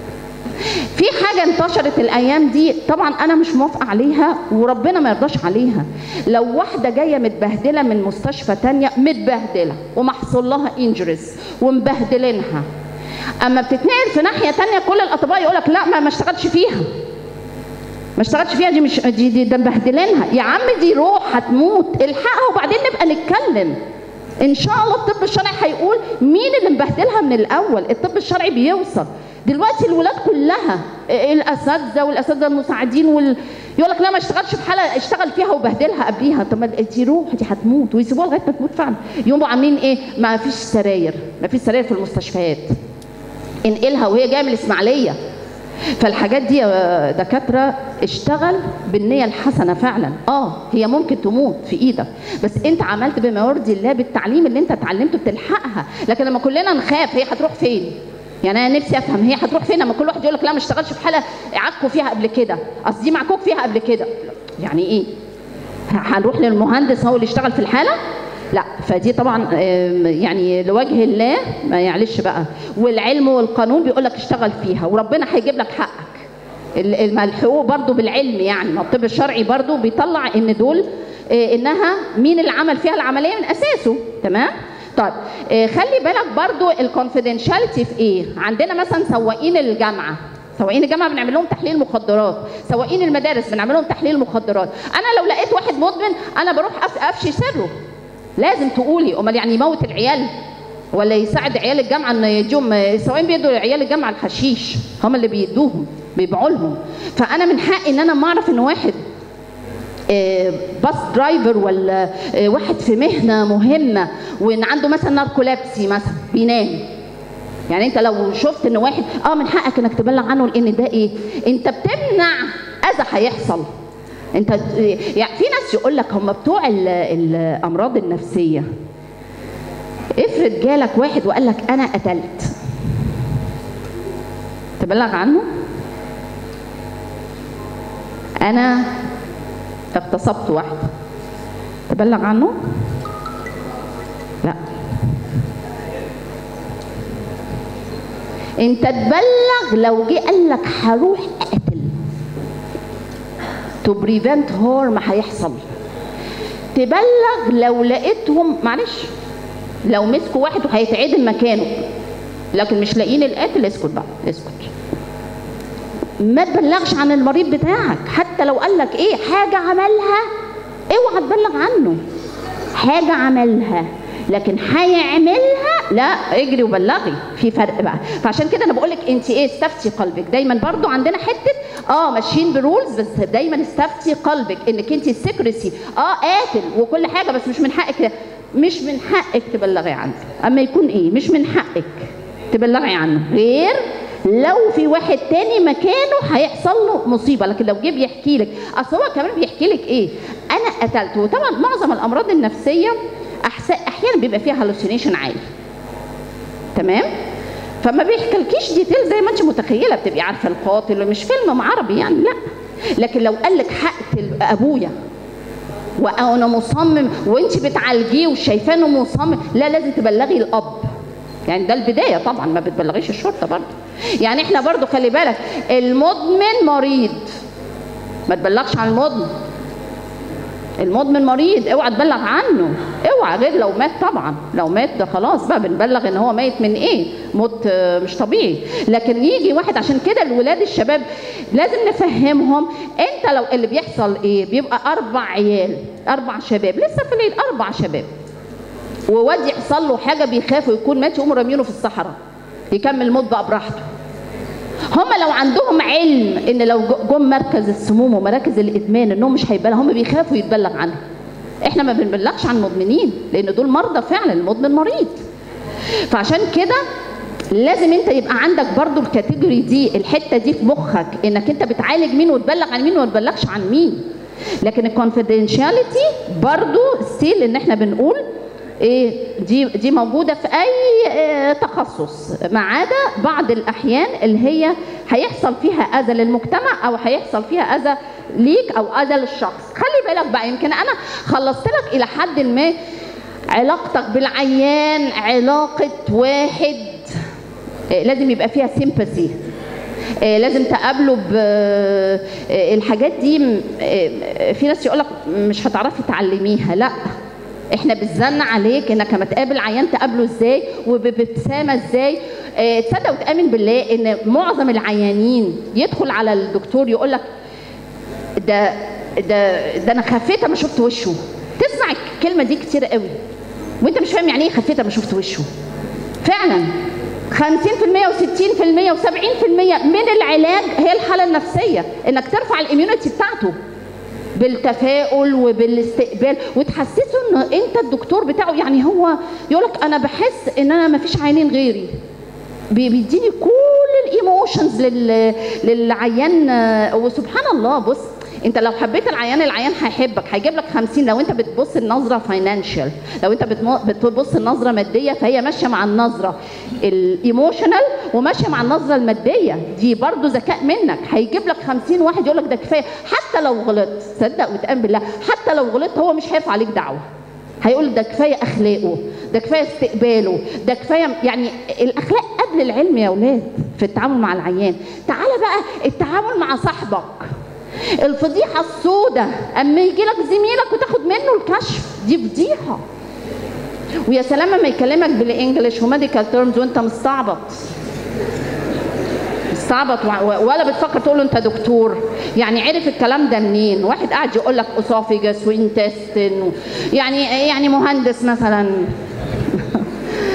في حاجة انتشرت الأيام دي طبعا أنا مش موافقة عليها وربنا ما يرضاش عليها لو واحدة جاية متبهدلة من مستشفى تانية متبهدلة ومحصول لها انجريز ومبهدلينها أما بتتنقل في ناحية تانية كل الأطباء يقولك لا ما ما اشتغلش فيها ما اشتغلش فيها دي مش دي دي ده مبهدلينها يا عم دي روح هتموت الحقها وبعدين نبقى نتكلم ان شاء الله الطب الشرعي هيقول مين اللي مبهدلها من الاول الطب الشرعي بيوصل دلوقتي الولاد كلها الاساتذه والاساتذه المساعدين وال... يقول لك لا ما اشتغلش في حاله اشتغل فيها وبهدلها قبليها طب ما دي روح دي هتموت ويسيبوها لغايه ما تموت فعلا يقوموا عاملين ايه ما فيش سراير ما فيش سراير في المستشفيات انقلها وهي جايه من الاسماعيليه فالحاجات دي يا دكاتره اشتغل بالنيه الحسنه فعلا اه هي ممكن تموت في ايدك بس انت عملت بما يرضي الله بالتعليم اللي انت اتعلمته بتلحقها لكن لما كلنا نخاف هي هتروح فين يعني انا نفسي افهم هي هتروح فين لما كل واحد يقول لك لا ما اشتغلش في حاله عكوا فيها قبل كده اصل دي معكوك فيها قبل كده يعني ايه هنروح للمهندس هو اللي اشتغل في الحاله لا فدي طبعا آم، يعني لوجه الله ما يعلش بقى والعلم والقانون بيقول لك اشتغل فيها وربنا هيجيب لك حقك ال- الملحوق برضو بالعلم يعني ما الطب الشرعي برضو بيطلع ان دول آه، انها مين اللي عمل فيها العمليه من اساسه تمام طيب آه، خلي بالك برضو الكونفيدنشاليتي في ايه عندنا مثلا سواقين الجامعه سواقين الجامعه بنعمل لهم تحليل مخدرات سواقين المدارس بنعمل لهم تحليل مخدرات انا لو لقيت واحد مدمن انا بروح أف- افشي سره لازم تقولي امال يعني يموت العيال ولا يساعد عيال الجامعه ان يدوهم السواقين بيدوا لعيال الجامعه الحشيش هم اللي بيدوهم بيبيعوا لهم فانا من حقي ان انا ما اعرف ان واحد آه، باص درايفر ولا آه، واحد في مهنه مهمه وان عنده مثلا ناركولابسي مثلا بينام يعني انت لو شفت ان واحد اه من حقك انك تبلغ عنه لان ده ايه انت بتمنع اذى هيحصل انت يعني في ناس يقول لك هم بتوع ال- الامراض النفسيه افرض جالك واحد وقال لك انا قتلت تبلغ عنه انا اغتصبت واحده تبلغ عنه لا انت تبلغ لو جه قال لك هروح اقتل تو بريفنت هور ما هيحصل تبلغ لو لقيتهم معلش لو مسكوا واحد وهيتعدم مكانه لكن مش لاقيين القاتل اسكت بقى اسكت ما تبلغش عن المريض بتاعك حتى لو قال لك ايه حاجه عملها اوعى تبلغ عنه حاجه عملها لكن هيعملها لا اجري وبلغي في فرق بقى فعشان كده انا بقول لك انت ايه استفتي قلبك دايما برضو عندنا حته اه ماشيين برولز بس دايما استفتي قلبك انك انت السكرسي اه قاتل وكل حاجه بس مش من حقك مش من حقك تبلغي عنه اما يكون ايه مش من حقك تبلغي عنه غير لو في واحد تاني مكانه هيحصل له مصيبه لكن لو جه بيحكي لك اصل هو كمان بيحكي لك ايه انا قتلت وطبعا معظم الامراض النفسيه أحس- احيانا بيبقى فيها هالوسينيشن عالي تمام فما بيحكيلكيش ديتيل زي ما انت متخيله بتبقي عارفه القاتل مش فيلم عربي يعني لا لكن لو قال لك هقتل ابويا وانا مصمم وانت بتعالجيه وشايفاه انه مصمم لا لازم تبلغي الاب يعني ده البدايه طبعا ما بتبلغيش الشرطه برضه يعني احنا برضه خلي بالك المدمن مريض ما تبلغش عن المدمن المدمن مريض اوعى تبلغ عنه اوعى غير لو مات طبعا لو مات ده خلاص بقى بنبلغ ان هو ميت من ايه موت آه، مش طبيعي لكن يجي واحد عشان كده الولاد الشباب لازم نفهمهم انت لو اللي بيحصل ايه بيبقى اربع عيال اربع شباب لسه في العيد اربع شباب وواد يحصل له حاجه بيخاف ويكون مات يقوموا رامينه في الصحراء يكمل موت بقى براحته هم لو عندهم علم ان لو ج- جم مركز السموم ومراكز الادمان انهم مش هيبلغ هم بيخافوا يتبلغ عنهم احنا ما بنبلغش عن مدمنين لان دول مرضى فعلا المدمن مريض فعشان كده لازم انت يبقى عندك برضو الكاتيجوري دي الحته دي في مخك انك انت بتعالج مين وتبلغ عن مين وما تبلغش عن مين لكن الكونفيدنشاليتي برضو ستيل ان احنا بنقول ايه دي دي موجوده في اي اه تخصص ما عدا بعض الاحيان اللي هي هيحصل فيها اذى للمجتمع او هيحصل فيها اذى ليك او اذى للشخص خلي بالك بقى يمكن انا خلصت لك الى حد ما علاقتك بالعيان علاقه واحد آه، لازم يبقى فيها سيمباثي لازم تقابله ب آه، الحاجات دي م- آه، في ناس يقول لك مش هتعرفي تعلميها لا احنا بتزن عليك انك لما تقابل عيان تقابله ازاي وبابتسامه ازاي آه، تصدق وتامن بالله ان معظم العيانين يدخل على الدكتور يقول لك ده ده ده انا خفيت ما شفت وشه تسمع الكلمه دي كتير قوي وانت مش فاهم يعني ايه خفيت ما شفت وشه فعلا 50% و60% و70% من العلاج هي الحاله النفسيه انك ترفع الاميونيتي بتاعته بالتفاؤل وبالاستقبال وتحسسه ان انت الدكتور بتاعه يعني هو يقول لك انا بحس ان انا ما فيش عينين غيري بي- بيديني كل الايموشنز لل... للعيان آه، وسبحان الله بص انت لو حبيت العيان العيان هيحبك هيجيب لك 50 لو انت بتبص النظره فاينانشال لو انت بتم- بتبص النظره ماديه فهي ماشيه مع النظره الايموشنال وماشيه مع النظره الماديه دي برضو ذكاء منك هيجيب لك 50 واحد يقول لك ده كفايه حتى لو غلطت صدق وتامن بالله حتى لو غلطت هو مش هيرفع عليك دعوه هيقول ده كفايه اخلاقه ده كفايه استقباله ده كفايه يعني الاخلاق قبل العلم يا اولاد في التعامل مع العيان تعالى بقى التعامل مع صاحبك الفضيحه السوداء اما يجي لك زميلك وتاخد منه الكشف دي فضيحه ويا سلام لما يكلمك بالانجلش وميديكال تيرمز وانت مستعبط مستعبط وع- ولا بتفكر تقول له انت دكتور يعني عرف الكلام ده منين واحد قاعد يقول لك اسوفيجس وانتستين و... يعني يعني مهندس مثلا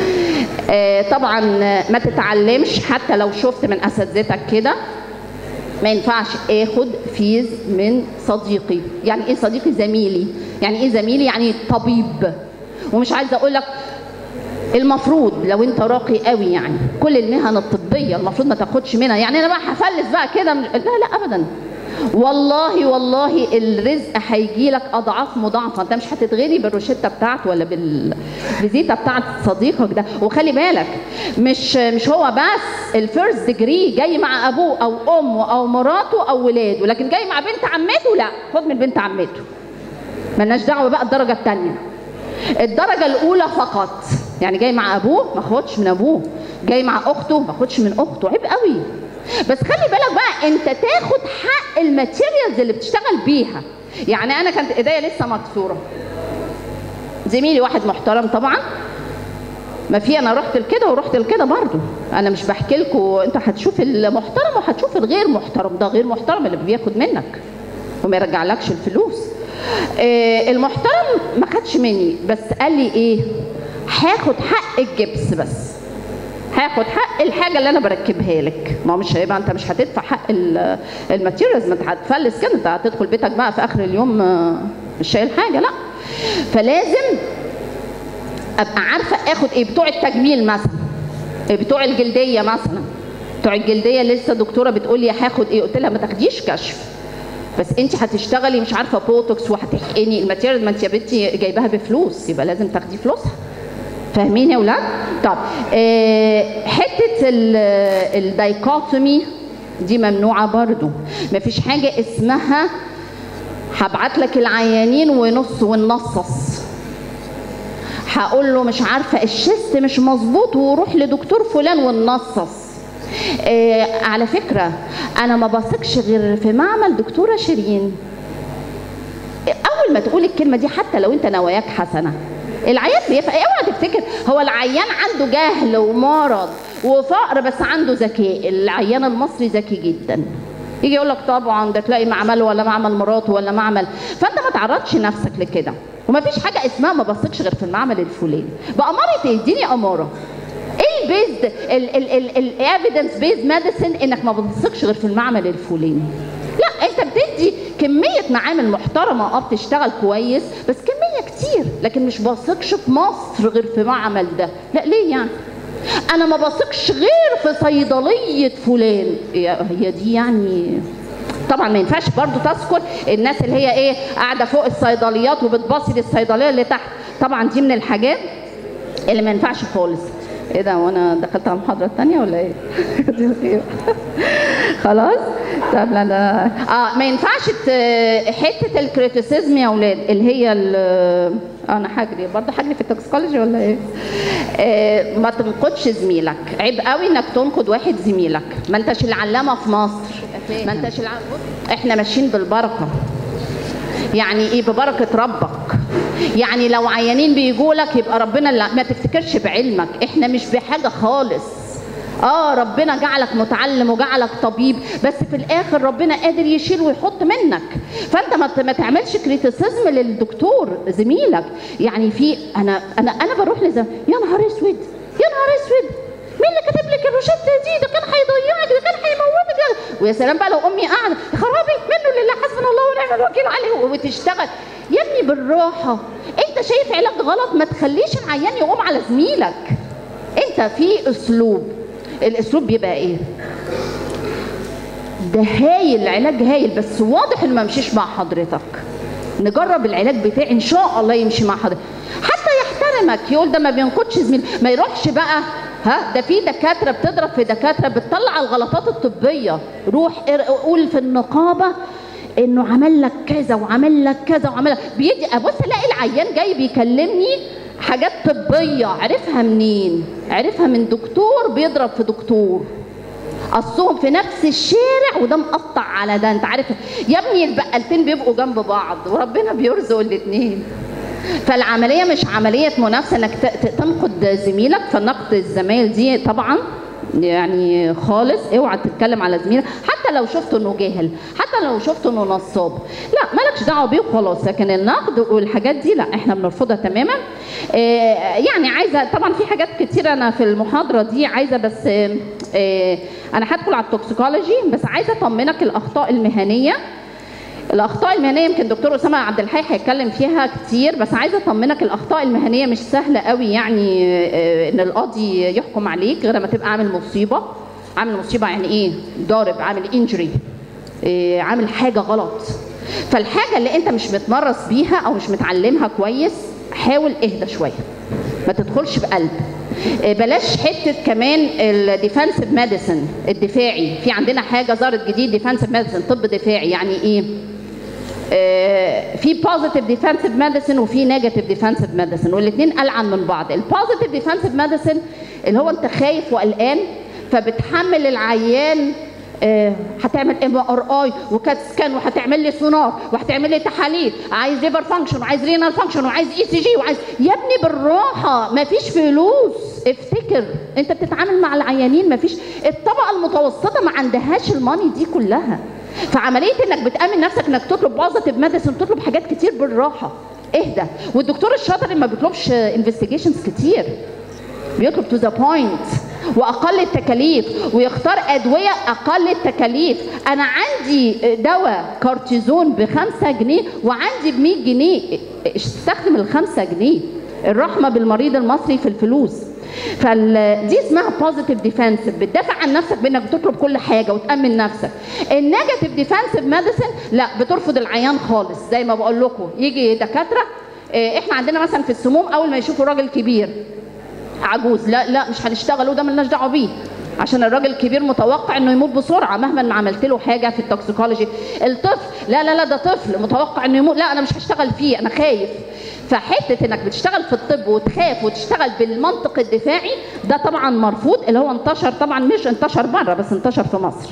آه، طبعا ما تتعلمش حتى لو شفت من اساتذتك كده ما ينفعش اخد فيز من صديقي يعني ايه صديقي زميلي يعني ايه زميلي يعني طبيب ومش عايزه اقول لك المفروض لو انت راقي قوي يعني كل المهن الطبيه المفروض ما تاخدش منها يعني انا بقى هفلس بقى كده من... لا لا ابدا والله والله الرزق هيجي لك اضعاف مضاعفه انت مش هتتغري بالروشته بتاعته ولا بالفيزيتا بتاعت صديقك ده وخلي بالك مش مش هو بس الفيرست ديجري جاي مع ابوه او امه او مراته او ولاده لكن جاي مع بنت عمته لا خد من بنت عمته ملناش دعوه بقى الدرجه الثانيه الدرجه الاولى فقط يعني جاي مع ابوه ما خدش من ابوه جاي مع اخته ما خدش من اخته عيب قوي بس خلي بالك بقى انت تاخد حق الماتيريالز اللي بتشتغل بيها يعني انا كانت ايديا لسه مكسوره زميلي واحد محترم طبعا ما في انا رحت لكده ورحت لكده برضه انا مش بحكي لكم انت هتشوف المحترم وهتشوف الغير محترم ده غير محترم اللي بياخد منك وما يرجعلكش الفلوس آه المحترم ما خدش مني بس قال لي ايه هاخد حق الجبس بس هاخد حق الحاجه اللي انا بركبها لك ما هو مش هيبقى انت مش هتدفع حق الماتيريالز ما انت هتفلس كده انت هتدخل بيتك بقى في اخر اليوم مش شايل حاجه لا فلازم ابقى عارفه اخد ايه بتوع التجميل مثلا بتوع الجلديه مثلا بتوع الجلديه لسه دكتوره بتقول لي هاخد ايه قلت لها ما تاخديش كشف بس انت هتشتغلي مش عارفه بوتوكس وهتحقني الماتيريال ما انت يا بنتي جايباها بفلوس يبقى لازم تاخدي فلوسها فاهمين يا اولاد؟ طب آه حته الدايكوتومي دي ممنوعه برضو مفيش حاجه اسمها هبعت لك العيانين ونص وننصص هقول له مش عارفه الشست مش مظبوط وروح لدكتور فلان وننصص آه على فكره انا ما بثقش غير في معمل دكتوره شيرين اول ما تقول الكلمه دي حتى لو انت نواياك حسنه العيان بيفهم اوعى تفتكر هو العيان عنده جهل ومرض وفقر بس عنده ذكاء العيان المصري ذكي جدا يجي يقول لك طبعا ده تلاقي معمل ولا معمل مراته ولا معمل فانت ما تعرضش نفسك لكده وما فيش حاجه اسمها ما بثقش غير في المعمل الفلاني باماره ايه اديني اماره ايه البيزد الايفيدنس بيز ميديسن انك ما بتثقش غير في المعمل الفلاني لا انت بتدي كميه معامل محترمه اه بتشتغل كويس بس كميه كتير لكن مش بثقش في مصر غير في معمل ده لا ليه يعني انا ما بثقش غير في صيدليه فلان هي دي يعني طبعا ما ينفعش برضو تذكر الناس اللي هي ايه قاعده فوق الصيدليات وبتباصي للصيدليه اللي تحت طبعا دي من الحاجات اللي ما ينفعش خالص ايه ده وانا دخلت على المحاضره الثانيه ولا ايه خلاص طب لا لا اه ما ينفعش حته الكريتيسيزم يا اولاد اللي هي انا هجري برضه هجري في التوكسيكولوجي ولا ايه؟ آه ما تنقدش زميلك، عيب قوي انك تنقد واحد زميلك، ما انتش العلامه في مصر، ما انتش العلامة. احنا ماشيين بالبركه. يعني ايه ببركه ربك. يعني لو عيانين بيجوا لك يبقى ربنا لا ما تفتكرش بعلمك، احنا مش بحاجه خالص. اه ربنا جعلك متعلم وجعلك طبيب بس في الاخر ربنا قادر يشيل ويحط منك فانت ما ما تعملش كريتيسيزم للدكتور زميلك يعني في انا انا انا بروح لزم يا نهار اسود يا نهار اسود مين اللي كاتب لك الروشته دي ده كان هيضيعك ده كان هيموتك ويا سلام بقى لو امي قاعده يا خرابي منه لله حسبنا الله ونعم الوكيل عليه وتشتغل يا ابني بالراحه انت شايف علاج غلط ما تخليش العيان يقوم على زميلك انت في اسلوب الاسلوب بيبقى ايه ده هايل العلاج هايل بس واضح انه ما مشيش مع حضرتك نجرب العلاج بتاعي ان شاء الله يمشي مع حضرتك حتى يحترمك يقول ده ما بينقدش زميل ما يروحش بقى ها ده في دكاتره بتضرب في دكاتره بتطلع الغلطات الطبيه روح قول في النقابه انه عمل لك كذا وعمل لك كذا وعمل لك بيدي ابص الاقي العيان جاي بيكلمني حاجات طبيه عرفها منين عرفها من دكتور بيضرب في دكتور اصلهم في نفس الشارع وده مقطع على ده انت عارف يا ابني البقالتين بيبقوا جنب بعض وربنا بيرزق الاثنين فالعمليه مش عمليه منافسه انك تنقد زميلك فنقد الزمايل دي طبعا يعني خالص اوعى تتكلم على زميلك حتى لو شفت انه جاهل حتى لو شفت انه نصاب لا مالكش دعوه بيه وخلاص لكن النقد والحاجات دي لا احنا بنرفضها تماما آه يعني عايزه طبعا في حاجات كتير انا في المحاضره دي عايزه بس آه، انا هدخل على التوكسيكولوجي بس عايزه اطمنك الاخطاء المهنيه الاخطاء المهنيه يمكن دكتور اسامه عبد الحي هيتكلم فيها كتير بس عايزه اطمنك الاخطاء المهنيه مش سهله قوي يعني آه، ان القاضي يحكم عليك غير لما تبقى عامل مصيبه عامل مصيبه يعني ايه ضارب عامل انجري عامل حاجه غلط فالحاجه اللي انت مش متمرس بيها او مش متعلمها كويس حاول اهدى شويه ما تدخلش بقلب آه، بلاش حته كمان الديفensive ميديسن الدفاعي في عندنا حاجه ظهرت جديد ديفensive ميديسن طب دفاعي يعني ايه آه، في بوزيتيف ديفensive ميديسن وفي نيجاتيف ديفensive ميديسن والاثنين العن من بعض البوزيتيف ديفensive ميديسن اللي هو انت خايف وقلقان فبتحمل العيان آه، هتعمل ام ار اي وكات سكان وهتعمل لي سونار وهتعمل لي تحاليل عايز ليفر فانكشن وعايز رينال فانكشن وعايز اي سي جي وعايز يا ابني بالراحه مفيش فلوس افتكر انت بتتعامل مع العيانين مفيش الطبقه المتوسطه ما عندهاش الماني دي كلها فعمليه انك بتامن نفسك انك تطلب بوزيتيف ميديسن تطلب حاجات كتير بالراحه اهدى والدكتور الشاطر ما بيطلبش انفستيجيشنز كتير بيطلب تو ذا بوينت واقل التكاليف ويختار ادويه اقل التكاليف انا عندي دواء كورتيزون ب 5 جنيه وعندي ب 100 جنيه استخدم ال 5 جنيه الرحمه بالمريض المصري في الفلوس فدي اسمها بوزيتيف ديفensive بتدافع عن نفسك بانك بتطلب كل حاجه وتامن نفسك النيجاتيف ديفensive ميديسن لا بترفض العيان خالص زي ما بقول لكم يجي دكاتره إيه، احنا عندنا مثلا في السموم اول ما يشوفوا راجل كبير عجوز لا لا مش هنشتغل وده ملناش دعوه بيه عشان الراجل الكبير متوقع انه يموت بسرعه مهما ما عملت له حاجه في التوكسيكولوجي الطفل لا لا لا ده طفل متوقع انه يموت لا انا مش هشتغل فيه انا خايف فحته انك بتشتغل في الطب وتخاف وتشتغل بالمنطق الدفاعي ده طبعا مرفوض اللي هو انتشر طبعا مش انتشر بره بس انتشر في مصر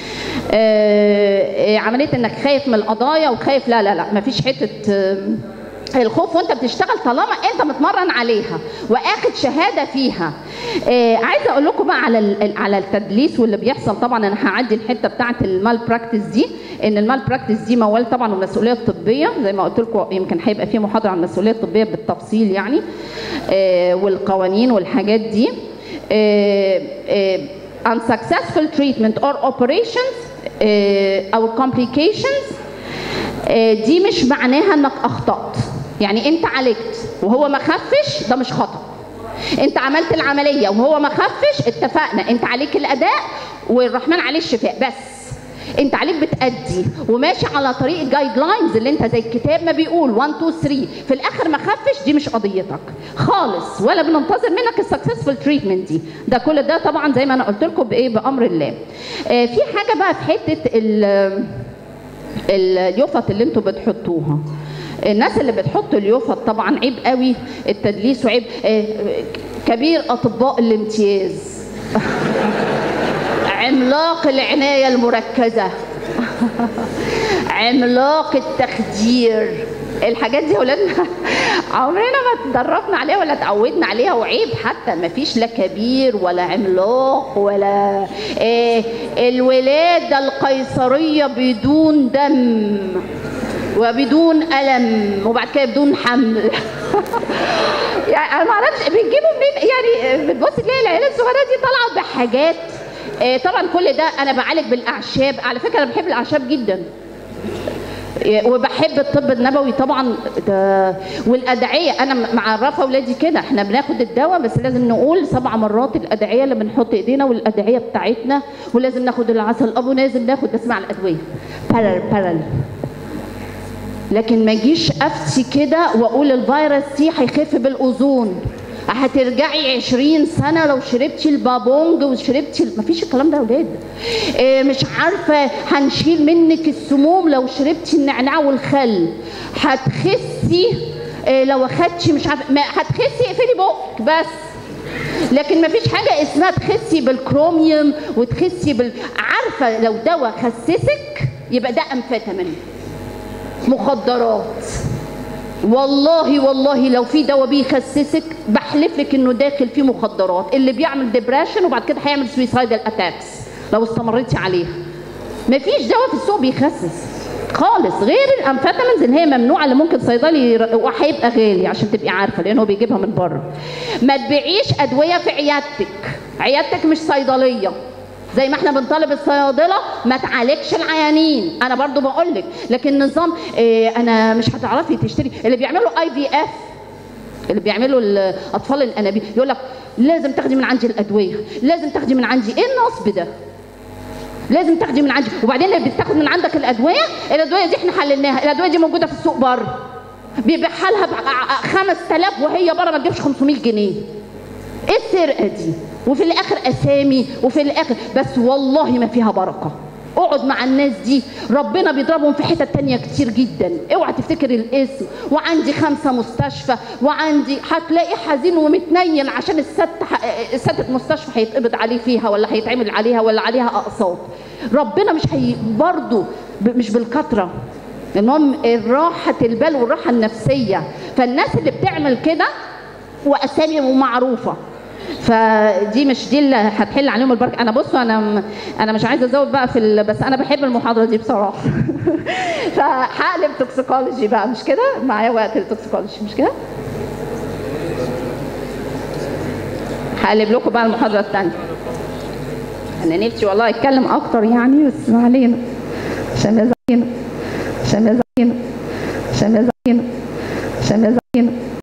آه، آه، عمليه انك خايف من القضايا وخايف لا لا لا مفيش حته آه، الخوف وانت بتشتغل طالما انت متمرن عليها واخد شهاده فيها آه عايزه اقول لكم بقى على ال- على التدليس واللي بيحصل طبعا انا هعدي الحته بتاعه المال براكتس دي ان المال براكتس دي موال طبعا والمسؤوليه الطبيه زي ما قلت لكم يمكن هيبقى في محاضره عن المسؤوليه الطبيه بالتفصيل يعني آه والقوانين والحاجات دي آه آه unsuccessful treatment or operations آه او complications آه، دي مش معناها انك اخطات يعني انت عالجت وهو ما خفش ده مش خطا انت عملت العمليه وهو ما خفش اتفقنا انت عليك الاداء والرحمن عليه الشفاء بس انت عليك بتأدي وماشي على طريق الجايد لاينز اللي انت زي الكتاب ما بيقول 1 2 3 في الاخر ما خفش دي مش قضيتك خالص ولا بننتظر منك السكسسفول تريتمنت دي ده كل ده طبعا زي ما انا قلت لكم بايه بامر الله آه في حاجه بقى في حته ال- اليوفط اللي انتوا بتحطوها الناس اللي بتحط اليوفط طبعا عيب قوي التدليس وعيب آه، كبير اطباء الامتياز عملاق العنايه المركزه عملاق التخدير الحاجات دي يا ولادنا عمرنا ما اتدربنا عليها ولا اتعودنا عليها وعيب حتى ما فيش لا كبير ولا عملاق ولا إيه الولاده القيصريه بدون دم وبدون الم وبعد كده بدون حمل يعني انا ما اعرفش بتجيبوا منين يعني بتبص تلاقي العيال الصغيره دي طالعه بحاجات آه، طبعا كل ده انا بعالج بالاعشاب على فكره انا بحب الاعشاب جدا آه، وبحب الطب النبوي طبعا ده والادعيه انا معرفه اولادي كده احنا بناخد الدواء بس لازم نقول سبع مرات الادعيه اللي بنحط ايدينا والادعيه بتاعتنا ولازم ناخد العسل الابو لازم ناخد بس مع الادويه بارل بارل لكن ما اجيش افتي كده واقول الفيروس دي هيخف بالاوزون هترجعي 20 سنه لو شربتي البابونج وشربتي ما فيش الكلام ده يا ولاد إيه مش عارفه هنشيل منك السموم لو شربتي النعناع والخل هتخسي إيه لو اخدتي مش عارفه ما هتخسي اقفلي بقك بس لكن ما فيش حاجه اسمها تخسي بالكروميوم وتخسي بال عارفه لو دواء خسسك يبقى ده امفيتامين مخدرات والله والله لو في دواء بيخسسك بحلف لك انه داخل فيه مخدرات اللي بيعمل ديبريشن وبعد كده هيعمل سويسايدال اتاكس لو استمريتي عليها مفيش دواء في السوق بيخسس خالص غير الامفيتامينز اللي هي ممنوعه اللي ممكن صيدلي ير- وهيبقى غالي عشان تبقي عارفه لانه بيجيبها من بره ما تبيعيش ادويه في عيادتك عيادتك مش صيدليه زي ما احنا بنطالب الصيادله ما تعالجش العيانين انا برضو بقول لك لكن نظام اه انا مش هتعرفي تشتري اللي بيعملوا اي في اف اللي بيعملوا الاطفال الانابيب يقول لك لازم تاخدي من عندي الادويه لازم تاخدي من عندي ايه النصب ده لازم تاخدي من عندي وبعدين اللي بتاخد من عندك الادويه الادويه دي احنا حللناها الادويه دي موجوده في السوق بره بيبيعها لها ب 5000 وهي بره ما تجيبش 500 جنيه ايه السرقه دي وفي الاخر اسامي وفي الاخر بس والله ما فيها بركه اقعد مع الناس دي ربنا بيضربهم في حتت تانية كتير جدا اوعى تفتكر الاسم وعندي خمسة مستشفى وعندي هتلاقي حزين ومتنين عشان الست ست مستشفى هيتقبض عليه فيها ولا هيتعمل عليها ولا عليها اقساط ربنا مش هي برضه مش بالكثره المهم الراحة البال والراحة النفسية فالناس اللي بتعمل كده واسامي ومعروفه فدي مش دي اللي هتحل عليهم البركه انا بصوا انا انا مش عايزه ازود بقى في ال... بس انا بحب المحاضره دي بصراحه فهقلب توكسيكولوجي بقى مش كده معايا وقت التوكسيكولوجي مش كده هقلب لكم بقى المحاضره الثانيه انا نفسي والله اتكلم اكتر يعني بس ما علينا عشان مزاجنا عشان مزاجنا عشان مزاجنا عشان مزاجنا